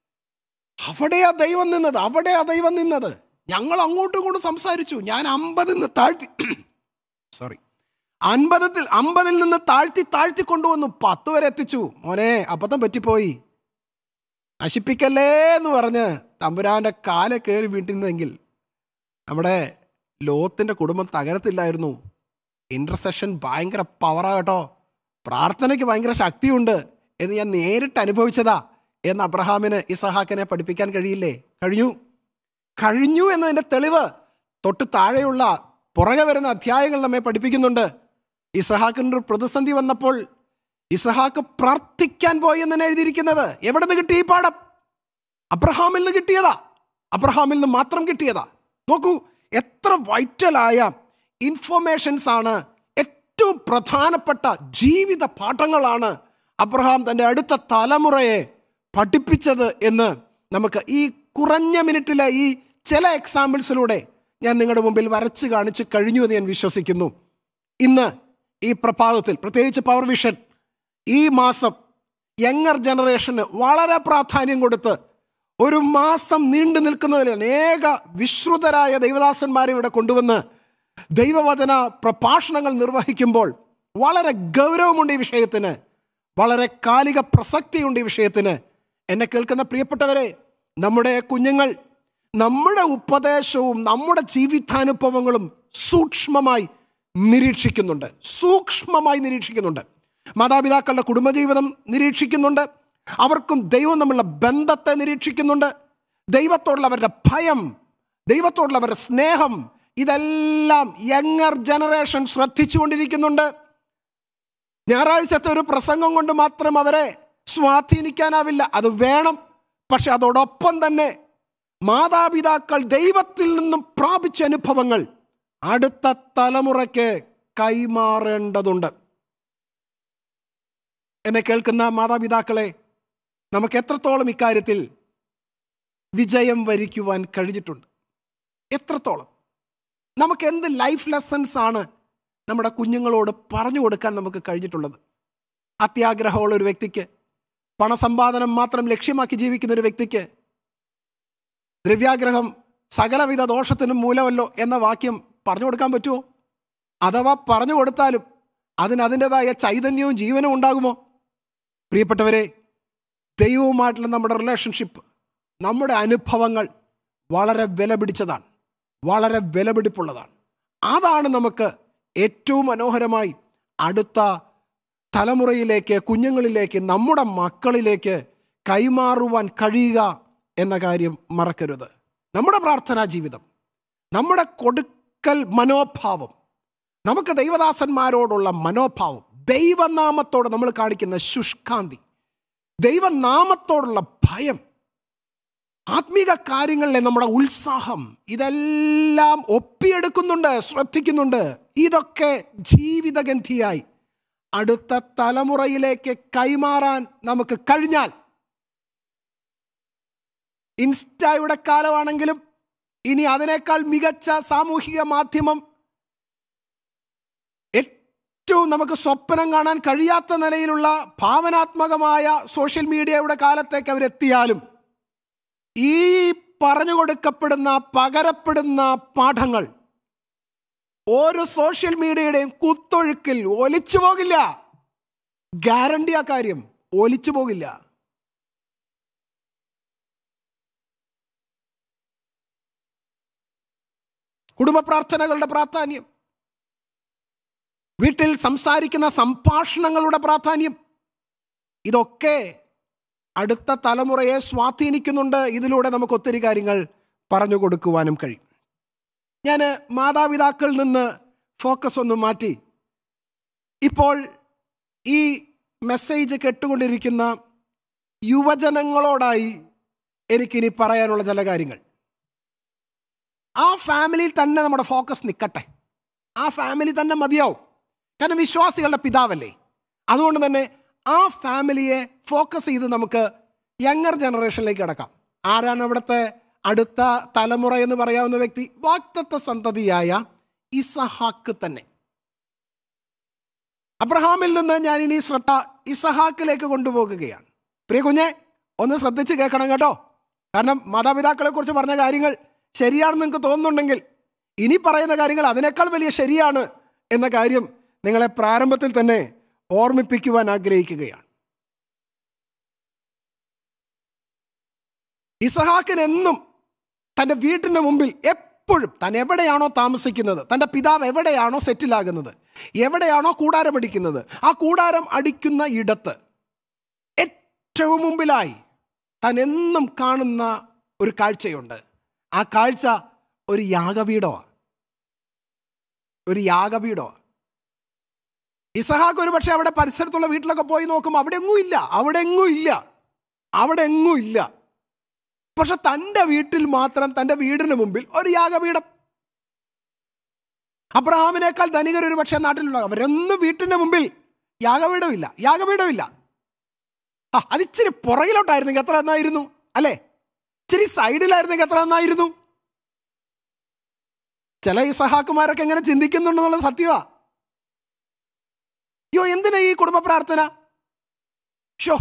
അവിടെയാ ദൈവം നിന്നത് അവിടെയാ ദൈവം നിന്നത് ഞങ്ങൾ അങ്ങോട്ടും ഇങ്ങോട്ടും സംസാരിച്ചു ഞാൻ അമ്പതിൽ നിന്ന് താഴ്ത്തി സോറി അൻപതിൽ അമ്പതിൽ നിന്ന് താഴ്ത്തി താഴ്ത്തി കൊണ്ടുവന്നു പത്ത് വരെ എത്തിച്ചു മോനെ അബദ്ധം പറ്റിപ്പോയി നശിപ്പിക്കല്ലേ എന്ന് പറഞ്ഞ് തമ്പുരാന്റെ കാലെ കയറി വീട്ടിരുന്നെങ്കിൽ നമ്മുടെ ലോത്തിന്റെ കുടുംബം തകരത്തില്ലായിരുന്നു ഇന്റർസെഷൻ ഭയങ്കര പവറാ കേട്ടോ പ്രാർത്ഥനയ്ക്ക് ഭയങ്കര ശക്തിയുണ്ട് എന്ന് ഞാൻ നേരിട്ട് അനുഭവിച്ചതാ എന്ന് അബ്രഹാമിന് ഇസഹാക്കിനെ പഠിപ്പിക്കാൻ കഴിയില്ലേ കഴിഞ്ഞു കഴിഞ്ഞു എന്നതിൻ്റെ തെളിവ് തൊട്ട് താഴെയുള്ള പുറകെ വരുന്ന അധ്യായങ്ങൾ നമ്മെ പഠിപ്പിക്കുന്നുണ്ട് ഇസഹാക്കിൻ്റെ ഒരു പ്രതിസന്ധി വന്നപ്പോൾ ഇസഹാക്ക് പ്രാർത്ഥിക്കാൻ പോയി എന്നാണ് എഴുതിയിരിക്കുന്നത് എവിടെ നിന്ന് കിട്ടി ഈ പാഠം അബ്രഹാമിൽ നിന്ന് കിട്ടിയതാ അബ്രഹാമിൽ നിന്ന് മാത്രം കിട്ടിയതാ നോക്കൂ എത്ര വൈറ്റലായ ഇൻഫോർമേഷൻസ് ആണ് ഏറ്റവും പ്രധാനപ്പെട്ട ജീവിത പാഠങ്ങളാണ് അബ്രഹാം തൻ്റെ അടുത്ത തലമുറയെ പഠിപ്പിച്ചത് എന്ന് നമുക്ക് ഈ കുറഞ്ഞ മിനിറ്റിലെ ഈ ചില എക്സാമ്പിൾസിലൂടെ ഞാൻ നിങ്ങളുടെ മുമ്പിൽ വരച്ച് കാണിച്ച് കഴിഞ്ഞു എന്ന് ഞാൻ വിശ്വസിക്കുന്നു ഇന്ന് ഈ പ്രഭാതത്തിൽ പ്രത്യേകിച്ച് പവർ വിഷൻ ഈ മാസം യങ്ങർ ജനറേഷന് വളരെ പ്രാധാന്യം കൊടുത്ത് ഒരു മാസം നീണ്ടു നിൽക്കുന്നതിൽ അനേക വിശ്രുതരായ ദൈവദാസന്മാരെ ഇവിടെ കൊണ്ടുവന്ന് ദൈവവചന പ്രഭാഷണങ്ങൾ നിർവഹിക്കുമ്പോൾ വളരെ ഗൗരവമുണ്ട് ഈ വിഷയത്തിന് വളരെ കാലിക പ്രസക്തിയുണ്ട് ഈ വിഷയത്തിന് എന്നെ കേൾക്കുന്ന പ്രിയപ്പെട്ടവരെ നമ്മുടെ കുഞ്ഞുങ്ങൾ നമ്മുടെ ഉപദേശവും നമ്മുടെ ജീവിതാനുഭവങ്ങളും സൂക്ഷ്മമായി നിരീക്ഷിക്കുന്നുണ്ട് സൂക്ഷ്മമായി നിരീക്ഷിക്കുന്നുണ്ട് മാതാപിതാക്കളുടെ കുടുംബജീവിതം നിരീക്ഷിക്കുന്നുണ്ട് അവർക്കും ദൈവം തമ്മിലുള്ള ബന്ധത്തെ നിരീക്ഷിക്കുന്നുണ്ട് ദൈവത്തോടുള്ള അവരുടെ ഭയം ദൈവത്തോടുള്ള അവരുടെ സ്നേഹം ഇതെല്ലാം യങ്ങർ ജനറേഷൻ ശ്രദ്ധിച്ചുകൊണ്ടിരിക്കുന്നുണ്ട് ഞായറാഴ്ചത്തെ ഒരു പ്രസംഗം കൊണ്ട് മാത്രം അവരെ സ്വാധീനിക്കാനാവില്ല അത് വേണം പക്ഷെ അതോടൊപ്പം തന്നെ മാതാപിതാക്കൾ ദൈവത്തിൽ നിന്നും പ്രാപിച്ച അനുഭവങ്ങൾ അടുത്ത തലമുറയ്ക്ക് കൈമാറേണ്ടതുണ്ട് എന്നെ കേൾക്കുന്ന മാതാപിതാക്കളെ നമുക്ക് എത്രത്തോളം ഇക്കാര്യത്തിൽ വിജയം വരിക്കുവാൻ കഴിഞ്ഞിട്ടുണ്ട് എത്രത്തോളം നമുക്ക് എന്ത് ലൈഫ് ലെസൺസ് ആണ് നമ്മുടെ കുഞ്ഞുങ്ങളോട് പറഞ്ഞു കൊടുക്കാൻ നമുക്ക് കഴിഞ്ഞിട്ടുള്ളത് അത്യാഗ്രഹമുള്ള ഒരു വ്യക്തിക്ക് പണസമ്പാദനം മാത്രം ലക്ഷ്യമാക്കി ജീവിക്കുന്ന ഒരു വ്യക്തിക്ക് ദ്രവ്യാഗ്രഹം സകലവിധ ദോഷത്തിനും മൂലമല്ലോ എന്ന വാക്യം പറഞ്ഞു കൊടുക്കാൻ പറ്റുമോ അഥവാ പറഞ്ഞു കൊടുത്താലും അതിന് അതിൻ്റെതായ ചൈതന്യവും ജീവനും ഉണ്ടാകുമോ പ്രിയപ്പെട്ടവരെ ദൈവവുമായിട്ടുള്ള നമ്മുടെ റിലേഷൻഷിപ്പ് നമ്മുടെ അനുഭവങ്ങൾ വളരെ വില പിടിച്ചതാണ് വളരെ വിലപിടിപ്പുള്ളതാണ് അതാണ് നമുക്ക് ഏറ്റവും മനോഹരമായി അടുത്ത തലമുറയിലേക്ക് കുഞ്ഞുങ്ങളിലേക്ക് നമ്മുടെ മക്കളിലേക്ക് കൈമാറുവാൻ കഴിയുക എന്ന കാര്യം മറക്കരുത് നമ്മുടെ പ്രാർത്ഥനാ ജീവിതം നമ്മുടെ കൊടുക്കൽ മനോഭാവം നമുക്ക് ദൈവദാസന്മാരോടുള്ള മനോഭാവം ദൈവനാമത്തോട് നമ്മൾ കാണിക്കുന്ന ശുഷ്കാന്തി ദൈവനാമത്തോടുള്ള ഭയം ആത്മീക കാര്യങ്ങളിലെ നമ്മുടെ ഉത്സാഹം ഇതെല്ലാം ഒപ്പിയെടുക്കുന്നുണ്ട് ശ്രദ്ധിക്കുന്നുണ്ട് ഇതൊക്കെ ജീവിതഗന്ധിയായി അടുത്ത തലമുറയിലേക്ക് കൈമാറാൻ നമുക്ക് കഴിഞ്ഞാൽ ഇൻസ്റ്റയുടെ കാലമാണെങ്കിലും ഇനി അതിനേക്കാൾ മികച്ച സാമൂഹിക മാധ്യമം ഏറ്റവും നമുക്ക് സ്വപ്നം കാണാൻ കഴിയാത്ത നിലയിലുള്ള ഭാവനാത്മകമായ സോഷ്യൽ മീഡിയയുടെ കാലത്തേക്ക് അവരെത്തിയാലും ഈ പറഞ്ഞു കൊടുക്കപ്പെടുന്ന പകരപ്പെടുന്ന പാഠങ്ങൾ ഓരോ സോഷ്യൽ മീഡിയയുടെയും കുത്തൊഴുക്കിൽ ഒലിച്ചു പോകില്ല ഗ്യാരണ്ടി ആ കാര്യം ഒലിച്ചു പോകില്ല കുടുംബ പ്രാർത്ഥനകളുടെ പ്രാധാന്യം വീട്ടിൽ സംസാരിക്കുന്ന സംഭാഷണങ്ങളുടെ പ്രാധാന്യം ഇതൊക്കെ അടുത്ത തലമുറയെ സ്വാധീനിക്കുന്നുണ്ട് ഇതിലൂടെ നമുക്ക് ഒത്തിരി കാര്യങ്ങൾ പറഞ്ഞു കൊടുക്കുവാനും കഴിയും ഞാൻ മാതാപിതാക്കളിൽ നിന്ന് ഫോക്കസ് ഒന്ന് മാറ്റി ഇപ്പോൾ ഈ മെസ്സേജ് കേട്ടുകൊണ്ടിരിക്കുന്ന യുവജനങ്ങളോടായി എനിക്കിനി പറയാനുള്ള ചില കാര്യങ്ങൾ ആ ഫാമിലിയിൽ തന്നെ നമ്മുടെ ഫോക്കസ് നിൽക്കട്ടെ ആ ഫാമിലി തന്നെ മതിയാവും കാരണം വിശ്വാസികളുടെ പിതാവല്ലേ അതുകൊണ്ട് തന്നെ ആ ഫാമിലിയെ ഫോക്കസ് ചെയ്ത് നമുക്ക് യങ്ങർ ജനറേഷനിലേക്ക് കിടക്കാം ആരാണ് അവിടുത്തെ അടുത്ത തലമുറ എന്ന് പറയാവുന്ന വ്യക്തി വാക്തത്വ സന്തതിയായ ഇസഹാക്ക് തന്നെ അബ്രഹാമിൽ നിന്ന് ഞാൻ ഇനി ശ്രദ്ധ ഇസഹാക്കിലേക്ക് കൊണ്ടുപോകുകയാണ് പ്രിയ കുഞ്ഞെ ഒന്ന് ശ്രദ്ധിച്ച് കേൾക്കണം കേട്ടോ കാരണം മാതാപിതാക്കളെ കുറിച്ച് പറഞ്ഞ കാര്യങ്ങൾ ശരിയാണെന്ന് നിങ്ങൾക്ക് തോന്നുന്നുണ്ടെങ്കിൽ ഇനി പറയുന്ന കാര്യങ്ങൾ അതിനേക്കാൾ വലിയ ശരിയാണ് എന്ന കാര്യം നിങ്ങളെ പ്രാരംഭത്തിൽ തന്നെ ഓർമ്മിപ്പിക്കുവാൻ ആഗ്രഹിക്കുകയാണ് ഇസഹാക്കിന് എന്നും തൻ്റെ വീട്ടിൻ്റെ മുമ്പിൽ എപ്പോഴും താൻ എവിടെയാണോ താമസിക്കുന്നത് തൻ്റെ പിതാവ് എവിടെയാണോ സെറ്റിലാകുന്നത് എവിടെയാണോ കൂടാരം അടിക്കുന്നത് ആ കൂടാരം അടിക്കുന്ന ഇടത്ത് ഏറ്റവും മുമ്പിലായി താൻ എന്നും കാണുന്ന ഒരു കാഴ്ചയുണ്ട് ആ കാഴ്ച ഒരു യാഗപീഠമാണ് ഒരു യാഗപീഠമാണ് ഇസഹാക്ക് ഒരു പക്ഷേ അവിടെ പരിസരത്തുള്ള വീട്ടിലൊക്കെ പോയി നോക്കും അവിടെ എങ്ങും ഇല്ല അവിടെ എങ്ങും ഇല്ല അവിടെ എങ്ങും ഇല്ല പക്ഷെ തൻ്റെ വീട്ടിൽ മാത്രം തൻ്റെ വീടിന് മുമ്പിൽ ഒരു യാഗപീഠം അബ്രഹാമിനേക്കാൾ ധനികർ ഒരു പക്ഷേ നാട്ടിലുള്ള അവരൊന്നും വീട്ടിൻ്റെ മുമ്പിൽ യാഗപീഠമില്ല യാഗപീഠമില്ല ആ അതിച്ചിരി പുറകിലോട്ടായിരുന്നെങ്കിൽ എത്ര നന്നായിരുന്നു അല്ലേ ഇച്ചിരി സൈഡിലായിരുന്നെങ്കിൽ എത്ര നന്നായിരുന്നു ചില ഈ സഹാക്കുമാരൊക്കെ എങ്ങനെ ചിന്തിക്കുന്നുണ്ടെന്നുള്ളത് സത്യമാ അയ്യോ എന്തിനാ ഈ കുടുംബ പ്രാർത്ഥന ഷോ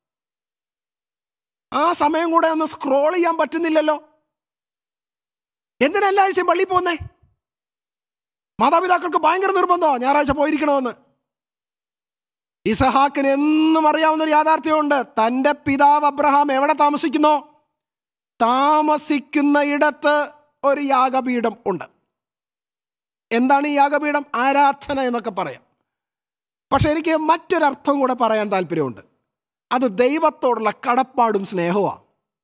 ആ സമയം കൂടെ ഒന്ന് സ്ക്രോൾ ചെയ്യാൻ പറ്റുന്നില്ലല്ലോ എന്തിനാ എല്ലാ ആഴ്ചയും പള്ളിയിൽ പോകുന്നേ മാതാപിതാക്കൾക്ക് ഭയങ്കര നിർബന്ധമോ ഞായറാഴ്ച പോയിരിക്കണമെന്ന് ഇസഹാക്കിന് എന്നും അറിയാവുന്ന ഒരു യാഥാർത്ഥ്യമുണ്ട് തൻ്റെ പിതാവ് അബ്രഹാം എവിടെ താമസിക്കുന്നോ താമസിക്കുന്ന ഇടത്ത് ഒരു യാഗപീഠം ഉണ്ട് എന്താണ് ഈ യാഗപീഠം ആരാധന എന്നൊക്കെ പറയാം പക്ഷെ എനിക്ക് മറ്റൊരർത്ഥം കൂടെ പറയാൻ താല്പര്യമുണ്ട് അത് ദൈവത്തോടുള്ള കടപ്പാടും സ്നേഹവുമാണ്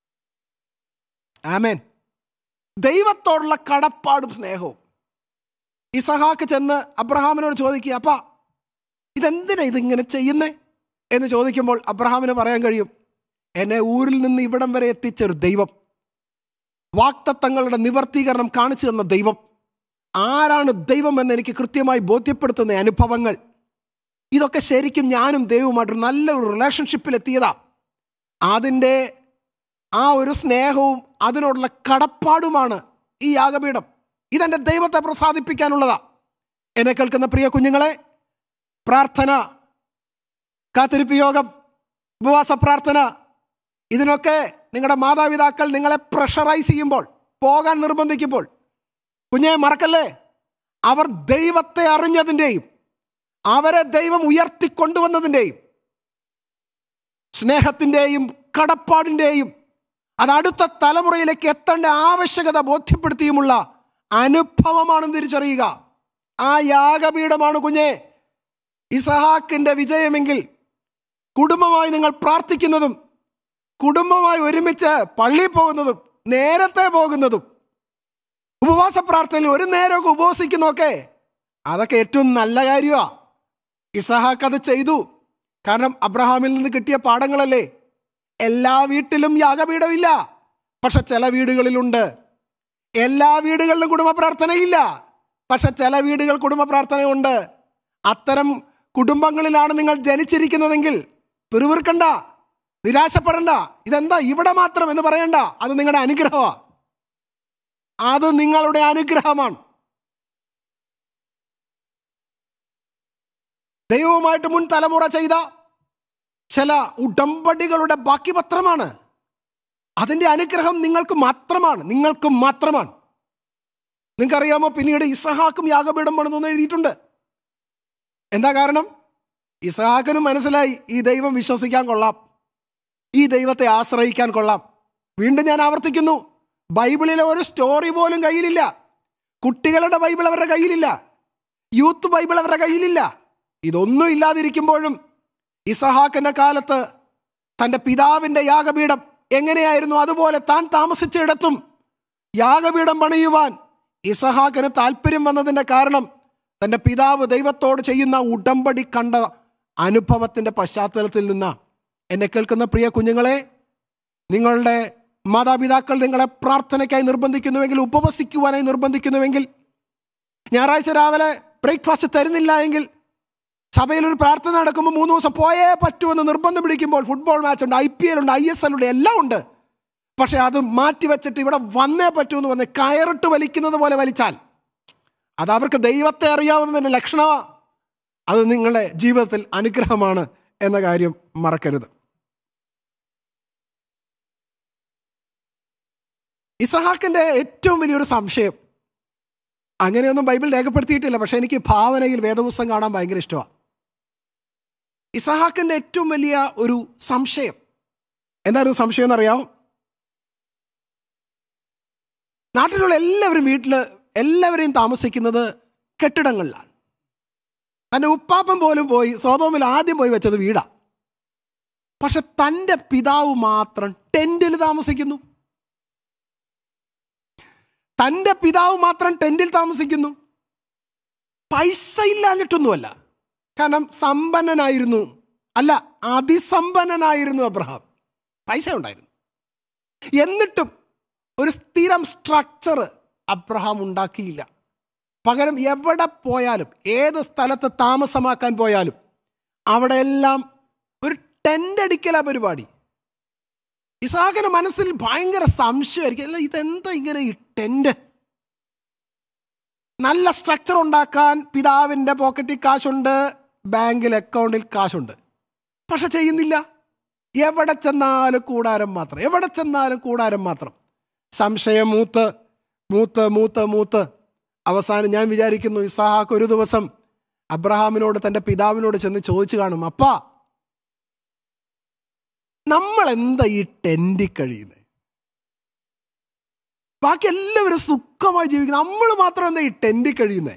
ആമേൻ ദൈവത്തോടുള്ള കടപ്പാടും സ്നേഹവും ഇസഹാക്ക് ചെന്ന് അബ്രഹാമിനോട് ചോദിക്കുക അപ്പാ ഇതെന്തിനാ ഇതിങ്ങനെ ചെയ്യുന്നേ എന്ന് ചോദിക്കുമ്പോൾ അബ്രഹാമിന് പറയാൻ കഴിയും എന്നെ ഊരിൽ നിന്ന് ഇവിടം വരെ എത്തിച്ചൊരു ദൈവം വാക്തത്വങ്ങളുടെ നിവർത്തീകരണം കാണിച്ചു തന്ന ദൈവം ആരാണ് ദൈവം എന്ന് എനിക്ക് കൃത്യമായി ബോധ്യപ്പെടുത്തുന്ന അനുഭവങ്ങൾ ഇതൊക്കെ ശരിക്കും ഞാനും ദൈവവുമായിട്ട് നല്ലൊരു റിലേഷൻഷിപ്പിൽ എത്തിയതാ അതിൻ്റെ ആ ഒരു സ്നേഹവും അതിനോടുള്ള കടപ്പാടുമാണ് ഈ യാഗപീഠം ഇതെൻ്റെ ദൈവത്തെ പ്രസാദിപ്പിക്കാനുള്ളതാ എന്നെ കേൾക്കുന്ന പ്രിയ കുഞ്ഞുങ്ങളെ പ്രാർത്ഥന കാത്തിരിപ്പ് യോഗം ഉപവാസ പ്രാർത്ഥന ഇതിനൊക്കെ നിങ്ങളുടെ മാതാപിതാക്കൾ നിങ്ങളെ പ്രഷറൈസ് ചെയ്യുമ്പോൾ പോകാൻ നിർബന്ധിക്കുമ്പോൾ കുഞ്ഞെ മറക്കല്ലേ അവർ ദൈവത്തെ അറിഞ്ഞതിൻ്റെയും അവരെ ദൈവം ഉയർത്തിക്കൊണ്ടുവന്നതിൻ്റെയും സ്നേഹത്തിൻ്റെയും കടപ്പാടിൻ്റെയും അത് അടുത്ത തലമുറയിലേക്ക് എത്തേണ്ട ആവശ്യകത ബോധ്യപ്പെടുത്തിയുമുള്ള അനുഭവമാണെന്ന് തിരിച്ചറിയുക ആ യാഗപീഠമാണ് കുഞ്ഞെ ഇസഹാക്കിൻ്റെ വിജയമെങ്കിൽ കുടുംബമായി നിങ്ങൾ പ്രാർത്ഥിക്കുന്നതും കുടുംബമായി ഒരുമിച്ച് പള്ളിയിൽ പോകുന്നതും നേരത്തെ പോകുന്നതും ഉപവാസ പ്രാർത്ഥനയിൽ ഒരു നേരമൊക്കെ ഉപവസിക്കുന്നതൊക്കെ അതൊക്കെ ഏറ്റവും നല്ല കാര്യമാണ് ഇസഹാക്ക് അത് ചെയ്തു കാരണം അബ്രഹാമിൽ നിന്ന് കിട്ടിയ പാഠങ്ങളല്ലേ എല്ലാ വീട്ടിലും യാഗപീഠമില്ല പക്ഷെ ചില വീടുകളിലുണ്ട് എല്ലാ വീടുകളിലും കുടുംബ പ്രാർത്ഥനയില്ല പക്ഷെ ചില വീടുകൾ കുടുംബ പ്രാർത്ഥനയുണ്ട് അത്തരം കുടുംബങ്ങളിലാണ് നിങ്ങൾ ജനിച്ചിരിക്കുന്നതെങ്കിൽ പിറുവിറുക്കണ്ട നിരാശപ്പെടണ്ട ഇതെന്താ ഇവിടെ മാത്രം എന്ന് പറയണ്ട അത് നിങ്ങളുടെ അനുഗ്രഹമാണ് അത് നിങ്ങളുടെ അനുഗ്രഹമാണ് ദൈവവുമായിട്ട് മുൻ തലമുറ ചെയ്ത ചില ഉടമ്പടികളുടെ ബാക്കി പത്രമാണ് അതിൻ്റെ അനുഗ്രഹം നിങ്ങൾക്ക് മാത്രമാണ് നിങ്ങൾക്ക് മാത്രമാണ് നിങ്ങൾക്കറിയാമോ പിന്നീട് ഇസഹാക്കും യാഗപീഠം പണിതെന്ന് എഴുതിയിട്ടുണ്ട് എന്താ കാരണം ഇസഹാക്കിനും മനസ്സിലായി ഈ ദൈവം വിശ്വസിക്കാൻ കൊള്ളാം ഈ ദൈവത്തെ ആശ്രയിക്കാൻ കൊള്ളാം വീണ്ടും ഞാൻ ആവർത്തിക്കുന്നു ബൈബിളിലെ ഒരു സ്റ്റോറി പോലും കയ്യിലില്ല കുട്ടികളുടെ ബൈബിൾ അവരുടെ കയ്യിലില്ല യൂത്ത് ബൈബിൾ അവരുടെ കയ്യിലില്ല ഇതൊന്നും ഇല്ലാതിരിക്കുമ്പോഴും ഇസഹാക്കിന്റെ കാലത്ത് തൻ്റെ പിതാവിൻ്റെ യാഗപീഠം എങ്ങനെയായിരുന്നു അതുപോലെ താൻ താമസിച്ചിടത്തും യാഗപീഠം പണിയുവാൻ ഇസഹാക്കിന് താല്പര്യം വന്നതിൻ്റെ കാരണം തൻ്റെ പിതാവ് ദൈവത്തോട് ചെയ്യുന്ന ഉടമ്പടി കണ്ട അനുഭവത്തിൻ്റെ പശ്ചാത്തലത്തിൽ നിന്ന് എന്നെ കേൾക്കുന്ന പ്രിയ കുഞ്ഞുങ്ങളെ നിങ്ങളുടെ മാതാപിതാക്കൾ നിങ്ങളെ പ്രാർത്ഥനയ്ക്കായി നിർബന്ധിക്കുന്നുവെങ്കിൽ ഉപവസിക്കുവാനായി നിർബന്ധിക്കുന്നുവെങ്കിൽ ഞായറാഴ്ച രാവിലെ ബ്രേക്ക്ഫാസ്റ്റ് തരുന്നില്ല എങ്കിൽ സഭയിൽ ഒരു പ്രാർത്ഥന നടക്കുമ്പോൾ മൂന്ന് ദിവസം പോയേ പറ്റുമെന്ന് നിർബന്ധം പിടിക്കുമ്പോൾ ഫുട്ബോൾ മാച്ച് ഉണ്ട് ഐ പി എൽ ഉണ്ട് ഐ എസ് എൽ ഉണ്ട് എല്ലാം ഉണ്ട് പക്ഷെ അത് മാറ്റി വെച്ചിട്ട് ഇവിടെ വന്നേ പറ്റൂ എന്ന് പറഞ്ഞ് കയറിട്ട് വലിക്കുന്നത് പോലെ വലിച്ചാൽ അത് അവർക്ക് ദൈവത്തെ അറിയാവുന്നതിൻ്റെ ലക്ഷണമാണ് അത് നിങ്ങളുടെ ജീവിതത്തിൽ അനുഗ്രഹമാണ് എന്ന കാര്യം മറക്കരുത് ഇസഹാക്കിൻ്റെ ഏറ്റവും വലിയൊരു സംശയം അങ്ങനെയൊന്നും ബൈബിൾ രേഖപ്പെടുത്തിയിട്ടില്ല പക്ഷെ എനിക്ക് ഭാവനയിൽ വേദപുസ്തകം കാണാൻ ഭയങ്കര ഇഷ്ടമാണ് ഇസഹാക്കിൻ്റെ ഏറ്റവും വലിയ ഒരു സംശയം എന്തായിരുന്നു സംശയം എന്നറിയാമോ നാട്ടിലുള്ള എല്ലാവരും വീട്ടിൽ എല്ലാവരെയും താമസിക്കുന്നത് കെട്ടിടങ്ങളിലാണ് തൻ്റെ ഉപ്പാപ്പൻ പോലും പോയി സ്വതോമിൽ ആദ്യം പോയി വെച്ചത് വീടാണ് പക്ഷെ തൻ്റെ പിതാവ് മാത്രം ടെൻറ്റിൽ താമസിക്കുന്നു തൻ്റെ പിതാവ് മാത്രം ടെൻറ്റിൽ താമസിക്കുന്നു പൈസ ഇല്ലാഞ്ഞിട്ടൊന്നുമല്ല കാരണം സമ്പന്നനായിരുന്നു അല്ല അതിസമ്പന്നനായിരുന്നു അബ്രഹാം പൈസ ഉണ്ടായിരുന്നു എന്നിട്ടും ഒരു സ്ഥിരം സ്ട്രക്ചർ അബ്രഹാം ഉണ്ടാക്കിയില്ല പകരം എവിടെ പോയാലും ഏത് സ്ഥലത്ത് താമസമാക്കാൻ പോയാലും അവിടെ എല്ലാം ഒരു ടെൻ്റ് അടിക്കലാ പരിപാടി ഇസാഖിന് മനസ്സിൽ ഭയങ്കര സംശയമായിരിക്കും അല്ല ഇതെന്താ ഇങ്ങനെ ഈ ടെൻറ്റ് നല്ല സ്ട്രക്ചർ ഉണ്ടാക്കാൻ പിതാവിൻ്റെ പോക്കറ്റിൽ കാശുണ്ട് ബാങ്കിൽ അക്കൗണ്ടിൽ കാശുണ്ട് പക്ഷെ ചെയ്യുന്നില്ല എവിടെ ചെന്നാലും കൂടാരം മാത്രം എവിടെ ചെന്നാലും കൂടാരം മാത്രം സംശയം മൂത്ത് മൂത്ത് മൂത്ത് മൂത്ത് അവസാനം ഞാൻ വിചാരിക്കുന്നു ഇസാഹാക്ക് ഒരു ദിവസം അബ്രഹാമിനോട് തൻ്റെ പിതാവിനോട് ചെന്ന് ചോദിച്ചു കാണും അപ്പാ നമ്മൾ എന്താ ഈ ടെൻറ്റിൽ കഴിയുന്നത് ബാക്കി എല്ലാവരും സുഖമായി ജീവിക്കുന്നത് നമ്മൾ മാത്രം എന്താ ഈ ടെൻറ്റിൽ കഴിയുന്നത്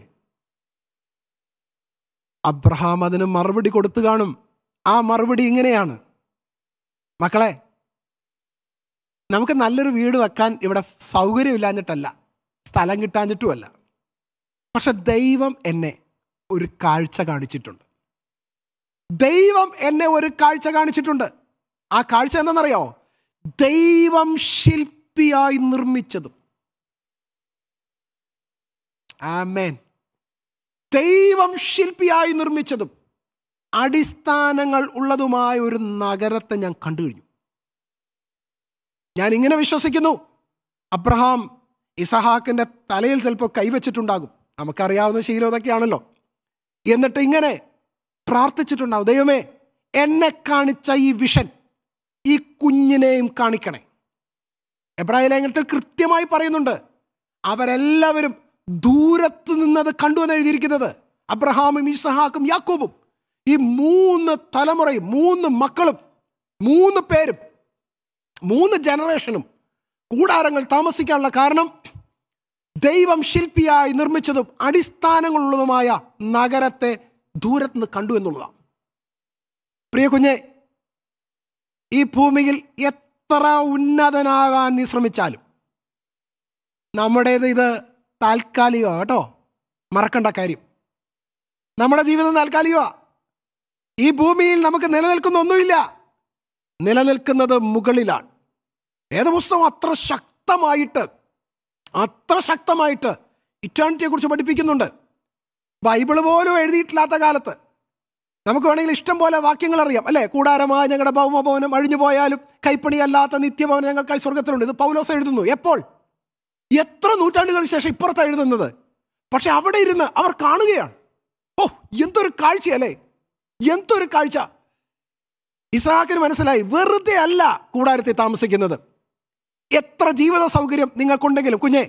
അബ്രഹാം അതിന് മറുപടി കൊടുത്തു കാണും ആ മറുപടി ഇങ്ങനെയാണ് മക്കളെ നമുക്ക് നല്ലൊരു വീട് വെക്കാൻ ഇവിടെ സൗകര്യമില്ലാഞ്ഞിട്ടല്ല സ്ഥലം കിട്ടാഞ്ഞിട്ടുമല്ല പക്ഷെ ദൈവം എന്നെ ഒരു കാഴ്ച കാണിച്ചിട്ടുണ്ട് ദൈവം എന്നെ ഒരു കാഴ്ച കാണിച്ചിട്ടുണ്ട് ആ കാഴ്ച എന്താണെന്നറിയോ ദൈവം ശില്പിയായി നിർമ്മിച്ചതും ആമേൻ ദൈവം ശില്പിയായി നിർമ്മിച്ചതും അടിസ്ഥാനങ്ങൾ ഉള്ളതുമായ ഒരു നഗരത്തെ ഞാൻ കണ്ടു കഴിഞ്ഞു ഞാൻ ഇങ്ങനെ വിശ്വസിക്കുന്നു അബ്രഹാം ഇസഹാക്കിൻ്റെ തലയിൽ ചിലപ്പോൾ കൈവച്ചിട്ടുണ്ടാകും നമുക്കറിയാവുന്ന ശീലം ഇതൊക്കെയാണല്ലോ എന്നിട്ട് ഇങ്ങനെ പ്രാർത്ഥിച്ചിട്ടുണ്ടാവും ദൈവമേ എന്നെ കാണിച്ച ഈ വിഷൻ ഈ കുഞ്ഞിനെയും കാണിക്കണേ എബ്രാഹിം ലേഖനത്തിൽ കൃത്യമായി പറയുന്നുണ്ട് അവരെല്ലാവരും ദൂരത്ത് നിന്നത് കണ്ടു എന്ന് എഴുതിയിരിക്കുന്നത് അബ്രഹാമും ഇസഹാക്കും യാക്കോബും ഈ മൂന്ന് തലമുറയും മൂന്ന് മക്കളും മൂന്ന് പേരും മൂന്ന് ജനറേഷനും കൂടാരങ്ങൾ താമസിക്കാനുള്ള കാരണം ദൈവം ശില്പിയായി നിർമ്മിച്ചതും അടിസ്ഥാനങ്ങളുള്ളതുമായ നഗരത്തെ ദൂരത്ത് നിന്ന് കണ്ടു എന്നുള്ളതാണ് പ്രിയ കുഞ്ഞെ ഈ ഭൂമിയിൽ എത്ര ഉന്നതനാകാൻ നീ ശ്രമിച്ചാലും നമ്മുടേത് ഇത് താൽക്കാലികമാണ് കേട്ടോ മറക്കണ്ട കാര്യം നമ്മുടെ ജീവിതം താൽക്കാലികമാണ് ഈ ഭൂമിയിൽ നമുക്ക് നിലനിൽക്കുന്ന ഒന്നുമില്ല നിലനിൽക്കുന്നത് മുകളിലാണ് വേദപുസ്തകം അത്ര ശക്തമായിട്ട് അത്ര ശക്തമായിട്ട് ഇറ്റേണിറ്റിയെ കുറിച്ച് പഠിപ്പിക്കുന്നുണ്ട് ബൈബിള് പോലും എഴുതിയിട്ടില്ലാത്ത കാലത്ത് നമുക്ക് വേണമെങ്കിൽ ഇഷ്ടം പോലെ വാക്യങ്ങൾ അറിയാം അല്ലേ കൂടാരമായ ഞങ്ങളുടെ ഭൗമഭവനം അഴിഞ്ഞു പോയാലും കൈപ്പണിയല്ലാത്ത നിത്യഭവനം ഞങ്ങൾക്കായി സ്വർഗത്തിലുണ്ട് ഇത് പൗലോസ് എഴുതുന്നു എപ്പോൾ എത്ര നൂറ്റാണ്ടുകൾക്ക് ശേഷം ഇപ്പുറത്താണ് എഴുതുന്നത് പക്ഷെ അവിടെ ഇരുന്ന് അവർ കാണുകയാണ് ഓ എന്തൊരു കാഴ്ചയല്ലേ എന്തൊരു കാഴ്ച ഇസാഖിന് മനസ്സിലായി വെറുതെ അല്ല കൂടാരത്തിൽ താമസിക്കുന്നത് എത്ര ജീവിത സൗകര്യം നിങ്ങൾക്കുണ്ടെങ്കിലും കുഞ്ഞെ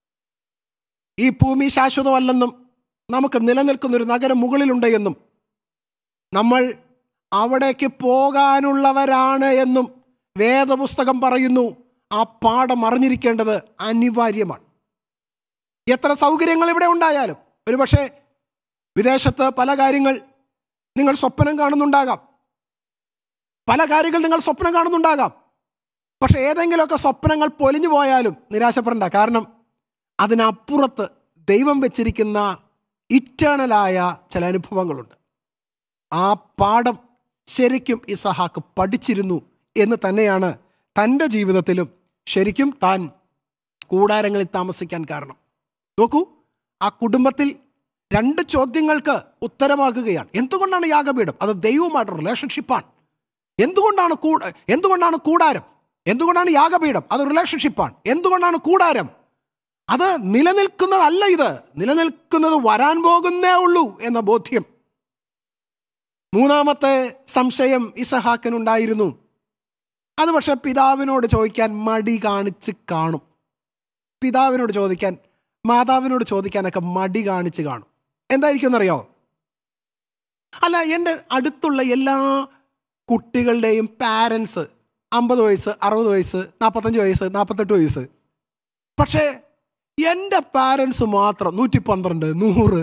ഈ ഭൂമി ശാശ്വതമല്ലെന്നും നമുക്ക് നിലനിൽക്കുന്ന ഒരു നഗരം മുകളിലുണ്ട് എന്നും നമ്മൾ അവിടേക്ക് പോകാനുള്ളവരാണ് എന്നും വേദപുസ്തകം പറയുന്നു ആ പാഠം അറിഞ്ഞിരിക്കേണ്ടത് അനിവാര്യമാണ് എത്ര സൗകര്യങ്ങൾ ഇവിടെ ഉണ്ടായാലും ഒരുപക്ഷെ വിദേശത്ത് പല കാര്യങ്ങൾ നിങ്ങൾ സ്വപ്നം കാണുന്നുണ്ടാകാം പല കാര്യങ്ങൾ നിങ്ങൾ സ്വപ്നം കാണുന്നുണ്ടാകാം പക്ഷെ ഏതെങ്കിലുമൊക്കെ സ്വപ്നങ്ങൾ പൊലിഞ്ഞു പോയാലും നിരാശപ്പെടേണ്ട കാരണം അതിനപ്പുറത്ത് ദൈവം വെച്ചിരിക്കുന്ന ഇറ്റേണലായ ചില അനുഭവങ്ങളുണ്ട് ആ പാഠം ശരിക്കും ഇസഹാക്ക് പഠിച്ചിരുന്നു എന്ന് തന്നെയാണ് തൻ്റെ ജീവിതത്തിലും ശരിക്കും താൻ കൂടാരങ്ങളിൽ താമസിക്കാൻ കാരണം നോക്കൂ ആ കുടുംബത്തിൽ രണ്ട് ചോദ്യങ്ങൾക്ക് ഉത്തരമാകുകയാണ് എന്തുകൊണ്ടാണ് യാഗപീഠം അത് ദൈവവുമായിട്ടുള്ള റിലേഷൻഷിപ്പാണ് എന്തുകൊണ്ടാണ് കൂ എന്തുകൊണ്ടാണ് കൂടാരം എന്തുകൊണ്ടാണ് യാഗപീഠം അത് റിലേഷൻഷിപ്പാണ് എന്തുകൊണ്ടാണ് കൂടാരം അത് നിലനിൽക്കുന്നതല്ല ഇത് നിലനിൽക്കുന്നത് വരാൻ പോകുന്നേ ഉള്ളൂ എന്ന ബോധ്യം മൂന്നാമത്തെ സംശയം ഇസഹാക്കനുണ്ടായിരുന്നു അത് പക്ഷെ പിതാവിനോട് ചോദിക്കാൻ മടി കാണിച്ച് കാണും പിതാവിനോട് ചോദിക്കാൻ മാതാവിനോട് ചോദിക്കാനൊക്കെ മടി കാണിച്ച് കാണും എന്തായിരിക്കും എന്നറിയോ അല്ല എൻ്റെ അടുത്തുള്ള എല്ലാ കുട്ടികളുടെയും പാരൻസ് അമ്പത് വയസ്സ് അറുപത് വയസ്സ് നാൽപ്പത്തഞ്ച് വയസ്സ് നാൽപ്പത്തെട്ട് വയസ്സ് പക്ഷേ എൻ്റെ പാരൻസ് മാത്രം നൂറ്റി പന്ത്രണ്ട് നൂറ്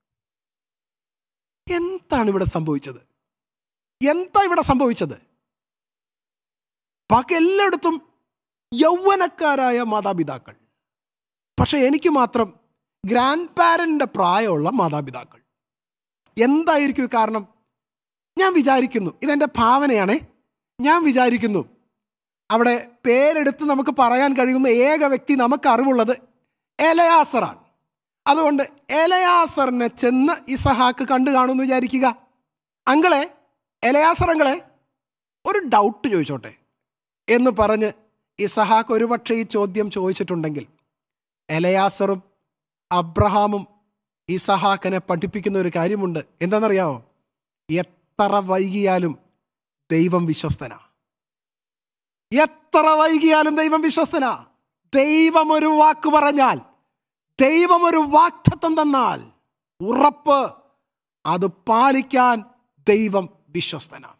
എന്താണ് ഇവിടെ സംഭവിച്ചത് എന്താ ഇവിടെ സംഭവിച്ചത് ബാക്കി എല്ലായിടത്തും യൗവനക്കാരായ മാതാപിതാക്കൾ പക്ഷെ എനിക്ക് മാത്രം ഗ്രാൻഡ് പാരൻ്റെ പ്രായമുള്ള മാതാപിതാക്കൾ എന്തായിരിക്കും കാരണം ഞാൻ വിചാരിക്കുന്നു ഇതെൻ്റെ ഭാവനയാണേ ഞാൻ വിചാരിക്കുന്നു അവിടെ പേരെടുത്ത് നമുക്ക് പറയാൻ കഴിയുന്ന ഏക വ്യക്തി നമുക്ക് അറിവുള്ളത് എലയാസറാണ് അതുകൊണ്ട് എലയാസറിനെ ചെന്ന് ഇസഹാക്ക് കണ്ടു കാണുമെന്ന് വിചാരിക്കുക അങ്കളെ എലയാസർ അങ്കളെ ഒരു ഡൗട്ട് ചോദിച്ചോട്ടെ എന്ന് പറഞ്ഞ് ഇസഹാക്ക് ഒരുപക്ഷെ ഈ ചോദ്യം ചോദിച്ചിട്ടുണ്ടെങ്കിൽ എലയാസറും അബ്രഹാമും ഇസഹാക്കിനെ പഠിപ്പിക്കുന്ന ഒരു കാര്യമുണ്ട് എന്താണെന്നറിയാമോ എത്ര വൈകിയാലും ദൈവം വിശ്വസ്തനാ എത്ര വൈകിയാലും ദൈവം വിശ്വസ്തനാ ദൈവം ഒരു വാക്ക് പറഞ്ഞാൽ ദൈവം ഒരു വാക്തത്വം തന്നാൽ ഉറപ്പ് അത് പാലിക്കാൻ ദൈവം വിശ്വസ്തനാണ്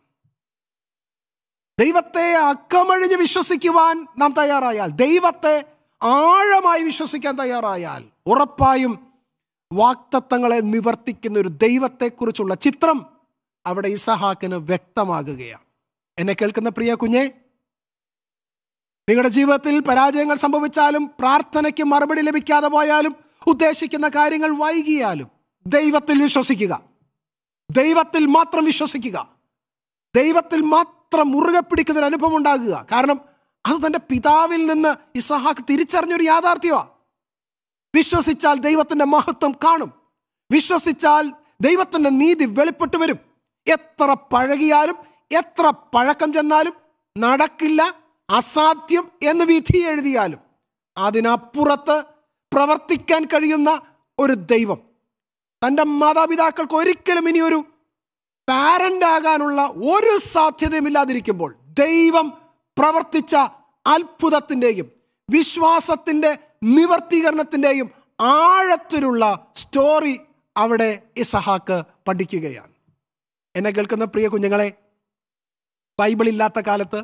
ദൈവത്തെ അക്കമഴിഞ്ഞ് വിശ്വസിക്കുവാൻ നാം തയ്യാറായാൽ ദൈവത്തെ ആഴമായി വിശ്വസിക്കാൻ തയ്യാറായാൽ ഉറപ്പായും വാക്തത്വങ്ങളെ നിവർത്തിക്കുന്ന ഒരു ദൈവത്തെക്കുറിച്ചുള്ള ചിത്രം അവിടെ ഇസഹാക്കിന് വ്യക്തമാകുകയാണ് എന്നെ കേൾക്കുന്ന പ്രിയ കുഞ്ഞെ നിങ്ങളുടെ ജീവിതത്തിൽ പരാജയങ്ങൾ സംഭവിച്ചാലും പ്രാർത്ഥനയ്ക്ക് മറുപടി ലഭിക്കാതെ പോയാലും ഉദ്ദേശിക്കുന്ന കാര്യങ്ങൾ വൈകിയാലും ദൈവത്തിൽ വിശ്വസിക്കുക ദൈവത്തിൽ മാത്രം വിശ്വസിക്കുക ദൈവത്തിൽ മാത്രം മുറുകെ പിടിക്കുന്ന ഒരു അനുഭവം ഉണ്ടാകുക കാരണം അത് തൻ്റെ പിതാവിൽ നിന്ന് ഇസഹാക്ക് തിരിച്ചറിഞ്ഞൊരു യാഥാർത്ഥ്യമാണ് വിശ്വസിച്ചാൽ ദൈവത്തിൻ്റെ മഹത്വം കാണും വിശ്വസിച്ചാൽ ദൈവത്തിൻ്റെ നീതി വെളിപ്പെട്ട് വരും എത്ര പഴകിയാലും എത്ര പഴക്കം ചെന്നാലും നടക്കില്ല അസാധ്യം എന്ന് വിധി എഴുതിയാലും അതിനപ്പുറത്ത് പ്രവർത്തിക്കാൻ കഴിയുന്ന ഒരു ദൈവം തൻ്റെ മാതാപിതാക്കൾക്ക് ഒരിക്കലും ഇനി ഒരു പാരൻ്റ് ആകാനുള്ള ഒരു സാധ്യതയുമില്ലാതിരിക്കുമ്പോൾ ദൈവം പ്രവർത്തിച്ച അത്ഭുതത്തിൻ്റെയും വിശ്വാസത്തിൻ്റെ നിവർത്തീകരണത്തിൻ്റെയും ആഴത്തിലുള്ള സ്റ്റോറി അവിടെ ഇസഹാക്ക് പഠിക്കുകയാണ് എന്നെ കേൾക്കുന്ന പ്രിയ കുഞ്ഞുങ്ങളെ ബൈബിൾ ഇല്ലാത്ത കാലത്ത്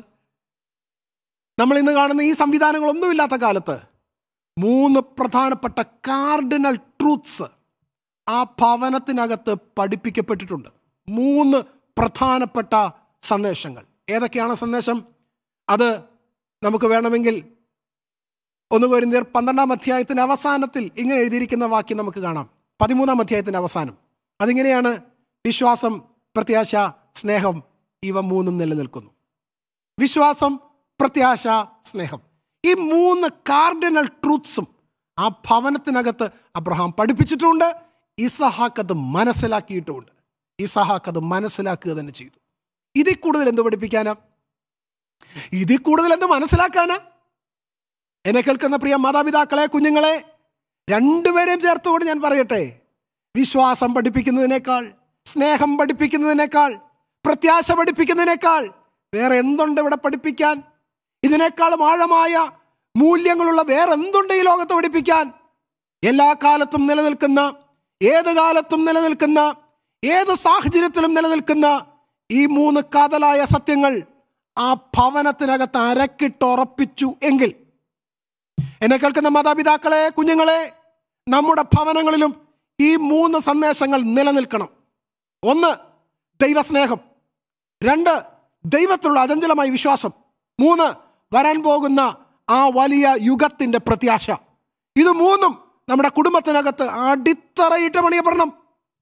നമ്മൾ ഇന്ന് കാണുന്ന ഈ സംവിധാനങ്ങളൊന്നുമില്ലാത്ത കാലത്ത് മൂന്ന് പ്രധാനപ്പെട്ട കാർഡിനൽ ട്രൂത്ത്സ് ആ ഭവനത്തിനകത്ത് പഠിപ്പിക്കപ്പെട്ടിട്ടുണ്ട് മൂന്ന് പ്രധാനപ്പെട്ട സന്ദേശങ്ങൾ ഏതൊക്കെയാണ് സന്ദേശം അത് നമുക്ക് വേണമെങ്കിൽ ഒന്ന് കോരിന്തിയർ പന്ത്രണ്ടാം അധ്യായത്തിൻ്റെ അവസാനത്തിൽ ഇങ്ങനെ എഴുതിയിരിക്കുന്ന വാക്യം നമുക്ക് കാണാം പതിമൂന്നാം അധ്യായത്തിൻ്റെ അവസാനം അതിങ്ങനെയാണ് വിശ്വാസം പ്രത്യാശ സ്നേഹം ഇവ മൂന്നും നിലനിൽക്കുന്നു വിശ്വാസം പ്രത്യാശ സ്നേഹം ഈ മൂന്ന് കാർഡിനൽ ട്രൂത്ത്സും ആ ഭവനത്തിനകത്ത് അബ്രഹാം പഠിപ്പിച്ചിട്ടുണ്ട് ഇസഹാക്ക് അത് മനസ്സിലാക്കിയിട്ടുമുണ്ട് ഇസഹാക്ക് അത് മനസ്സിലാക്കുക തന്നെ ചെയ്തു ഇതിൽ കൂടുതൽ എന്ത് പഠിപ്പിക്കാനാ ഇതിൽ കൂടുതൽ എന്ത് മനസ്സിലാക്കാനാ എന്നെ കേൾക്കുന്ന പ്രിയ മാതാപിതാക്കളെ കുഞ്ഞുങ്ങളെ രണ്ടുപേരെയും ചേർത്തുകൊണ്ട് ഞാൻ പറയട്ടെ വിശ്വാസം പഠിപ്പിക്കുന്നതിനേക്കാൾ സ്നേഹം പഠിപ്പിക്കുന്നതിനേക്കാൾ പ്രത്യാശ പഠിപ്പിക്കുന്നതിനേക്കാൾ വേറെ എന്തുണ്ട് ഇവിടെ പഠിപ്പിക്കാൻ ഇതിനേക്കാളും ആഴമായ മൂല്യങ്ങളുള്ള വേറെ എന്തുണ്ട് ഈ ലോകത്ത് പഠിപ്പിക്കാൻ എല്ലാ കാലത്തും നിലനിൽക്കുന്ന ഏത് കാലത്തും നിലനിൽക്കുന്ന ഏത് സാഹചര്യത്തിലും നിലനിൽക്കുന്ന ഈ മൂന്ന് കാതലായ സത്യങ്ങൾ ആ ഭവനത്തിനകത്ത് അരക്കിട്ടുറപ്പിച്ചു എങ്കിൽ എന്നെ കേൾക്കുന്ന മാതാപിതാക്കളെ കുഞ്ഞുങ്ങളെ നമ്മുടെ ഭവനങ്ങളിലും ഈ മൂന്ന് സന്ദേശങ്ങൾ നിലനിൽക്കണം ഒന്ന് ദൈവസ്നേഹം രണ്ട് ദൈവത്തിലുള്ള അചഞ്ചലമായ വിശ്വാസം മൂന്ന് വരാൻ പോകുന്ന ആ വലിയ യുഗത്തിൻ്റെ പ്രത്യാശ ഇത് മൂന്നും നമ്മുടെ കുടുംബത്തിനകത്ത് അടിത്തറയിട്ട് പണിയപ്പെടണം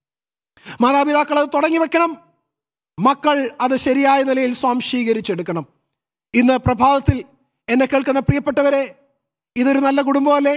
മാതാപിതാക്കൾ അത് തുടങ്ങി വെക്കണം മക്കൾ അത് ശരിയായ നിലയിൽ സ്വാംശീകരിച്ചെടുക്കണം ഇന്ന് പ്രഭാതത്തിൽ എന്നെ കേൾക്കുന്ന പ്രിയപ്പെട്ടവരെ ഇതൊരു നല്ല കുടുംബമല്ലേ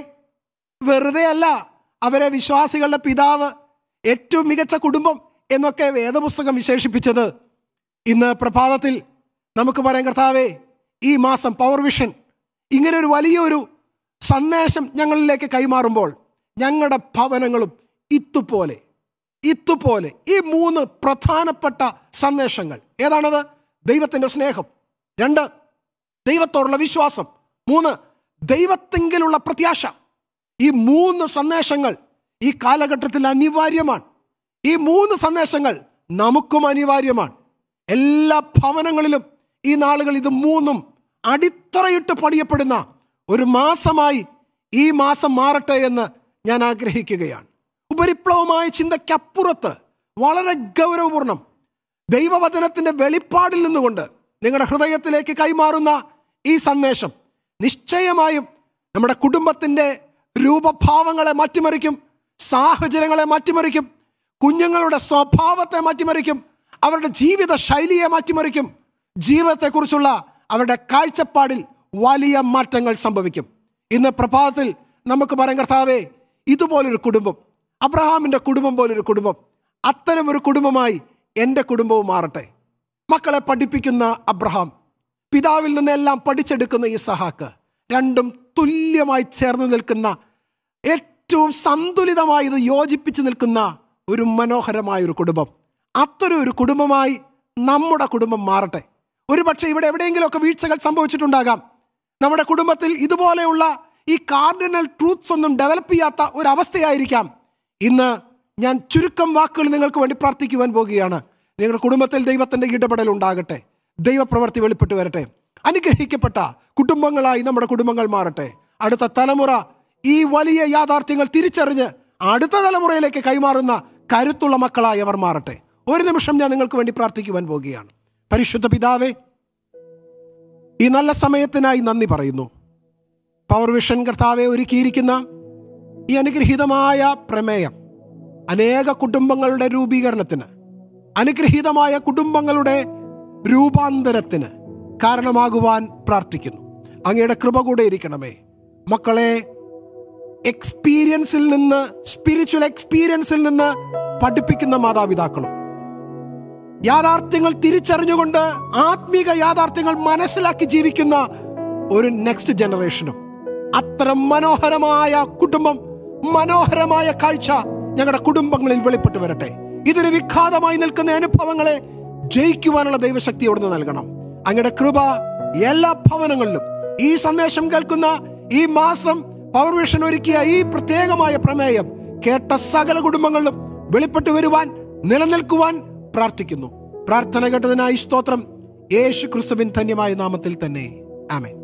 വെറുതെ അല്ല അവരെ വിശ്വാസികളുടെ പിതാവ് ഏറ്റവും മികച്ച കുടുംബം എന്നൊക്കെ വേദപുസ്തകം വിശേഷിപ്പിച്ചത് ഇന്ന് പ്രഭാതത്തിൽ നമുക്ക് പറയാൻ കർത്താവേ ഈ മാസം പവർ വിഷൻ ഇങ്ങനെ ഒരു വലിയൊരു സന്ദേശം ഞങ്ങളിലേക്ക് കൈമാറുമ്പോൾ ഞങ്ങളുടെ ഭവനങ്ങളും ഇത്തുപോലെ ഇത്തുപോലെ ഈ മൂന്ന് പ്രധാനപ്പെട്ട സന്ദേശങ്ങൾ ഏതാണത് ദൈവത്തിൻ്റെ സ്നേഹം രണ്ട് ദൈവത്തോടുള്ള വിശ്വാസം മൂന്ന് ദൈവത്തെങ്കിലുള്ള പ്രത്യാശ ഈ മൂന്ന് സന്ദേശങ്ങൾ ഈ കാലഘട്ടത്തിൽ അനിവാര്യമാണ് ഈ മൂന്ന് സന്ദേശങ്ങൾ നമുക്കും അനിവാര്യമാണ് എല്ലാ ഭവനങ്ങളിലും ഈ നാളുകൾ ഇത് മൂന്നും അടിത്തറയിട്ട് പണിയപ്പെടുന്ന ഒരു മാസമായി ഈ മാസം മാറട്ടെ എന്ന് ഞാൻ ആഗ്രഹിക്കുകയാണ് ഉപരിപ്ലവമായ ചിന്തയ്ക്കപ്പുറത്ത് വളരെ ഗൗരവപൂർണം ദൈവവചനത്തിൻ്റെ വെളിപ്പാടിൽ നിന്നുകൊണ്ട് നിങ്ങളുടെ ഹൃദയത്തിലേക്ക് കൈമാറുന്ന ഈ സന്ദേശം നിശ്ചയമായും നമ്മുടെ കുടുംബത്തിൻ്റെ രൂപഭാവങ്ങളെ മാറ്റിമറിക്കും സാഹചര്യങ്ങളെ മാറ്റിമറിക്കും കുഞ്ഞുങ്ങളുടെ സ്വഭാവത്തെ മാറ്റിമറിക്കും അവരുടെ ജീവിത ശൈലിയെ മാറ്റിമറിക്കും ജീവിതത്തെക്കുറിച്ചുള്ള അവരുടെ കാഴ്ചപ്പാടിൽ വലിയ മാറ്റങ്ങൾ സംഭവിക്കും ഇന്ന് പ്രഭാതത്തിൽ നമുക്ക് പറയാൻ കർത്താവേ ഇതുപോലൊരു കുടുംബം അബ്രഹാമിൻ്റെ കുടുംബം പോലൊരു കുടുംബം അത്തരം ഒരു കുടുംബമായി എൻ്റെ കുടുംബവും മാറട്ടെ മക്കളെ പഠിപ്പിക്കുന്ന അബ്രഹാം പിതാവിൽ നിന്നെല്ലാം പഠിച്ചെടുക്കുന്ന ഈ സഹാക്ക് രണ്ടും തുല്യമായി ചേർന്ന് നിൽക്കുന്ന ഏറ്റവും സന്തുലിതമായി ഇത് യോജിപ്പിച്ച് നിൽക്കുന്ന ഒരു മനോഹരമായ ഒരു കുടുംബം അത്തരം ഒരു കുടുംബമായി നമ്മുടെ കുടുംബം മാറട്ടെ ഒരു പക്ഷേ ഇവിടെ എവിടെയെങ്കിലുമൊക്കെ വീഴ്ചകൾ സംഭവിച്ചിട്ടുണ്ടാകാം നമ്മുടെ കുടുംബത്തിൽ ഇതുപോലെയുള്ള ഈ കാർഡിനൽ ട്രൂത്ത്സ് ഒന്നും ഡെവലപ്പ് ചെയ്യാത്ത ഒരു അവസ്ഥയായിരിക്കാം ഇന്ന് ഞാൻ ചുരുക്കം വാക്കുകൾ നിങ്ങൾക്ക് വേണ്ടി പ്രാർത്ഥിക്കുവാൻ പോകുകയാണ് നിങ്ങളുടെ കുടുംബത്തിൽ ദൈവത്തിൻ്റെ ഇടപെടൽ ഉണ്ടാകട്ടെ ദൈവപ്രവൃത്തി വെളിപ്പെട്ട് വരട്ടെ അനുഗ്രഹിക്കപ്പെട്ട കുടുംബങ്ങളായി നമ്മുടെ കുടുംബങ്ങൾ മാറട്ടെ അടുത്ത തലമുറ ഈ വലിയ യാഥാർത്ഥ്യങ്ങൾ തിരിച്ചറിഞ്ഞ് അടുത്ത തലമുറയിലേക്ക് കൈമാറുന്ന കരുത്തുള്ള മക്കളായി അവർ മാറട്ടെ ഒരു നിമിഷം ഞാൻ നിങ്ങൾക്ക് വേണ്ടി പ്രാർത്ഥിക്കുവാൻ പോകുകയാണ് പരിശുദ്ധ പിതാവേ ഈ നല്ല സമയത്തിനായി നന്ദി പറയുന്നു പവർ വിഷൻ കർത്താവെ ഒരുക്കിയിരിക്കുന്ന ഈ അനുഗ്രഹീതമായ പ്രമേയം അനേക കുടുംബങ്ങളുടെ രൂപീകരണത്തിന് അനുഗ്രഹീതമായ കുടുംബങ്ങളുടെ രൂപാന്തരത്തിന് കാരണമാകുവാൻ പ്രാർത്ഥിക്കുന്നു അങ്ങയുടെ കൃപ കൂടെ ഇരിക്കണമേ മക്കളെ എക്സ്പീരിയൻസിൽ നിന്ന് സ്പിരിച്വൽ എക്സ്പീരിയൻസിൽ നിന്ന് പഠിപ്പിക്കുന്ന മാതാപിതാക്കളും യാഥാർത്ഥ്യങ്ങൾ തിരിച്ചറിഞ്ഞുകൊണ്ട് ആത്മീക യാഥാർത്ഥ്യങ്ങൾ മനസ്സിലാക്കി ജീവിക്കുന്ന ഒരു നെക്സ്റ്റ് ജനറേഷനും അത്തരം മനോഹരമായ കുടുംബം മനോഹരമായ കാഴ്ച ഞങ്ങളുടെ കുടുംബങ്ങളിൽ വെളിപ്പെട്ട് വരട്ടെ ഇതിന് വിഘാതമായി നിൽക്കുന്ന അനുഭവങ്ങളെ ജയിക്കുവാനുള്ള ദൈവശക്തി അവിടുന്ന് നൽകണം അങ്ങയുടെ കൃപ എല്ലാ ഭവനങ്ങളിലും ഈ സന്ദേശം കേൾക്കുന്ന ഈ മാസം പവർ വിഷൻ ഒരുക്കിയ ഈ പ്രത്യേകമായ പ്രമേയം കേട്ട സകല കുടുംബങ്ങളിലും വെളിപ്പെട്ടു വരുവാൻ നിലനിൽക്കുവാൻ പ്രാർത്ഥിക്കുന്നു പ്രാർത്ഥന കേട്ടതിനായി സ്തോത്രം യേശു ക്രിസ്തുവിൻ ധന്യമായ നാമത്തിൽ തന്നെ ആമേ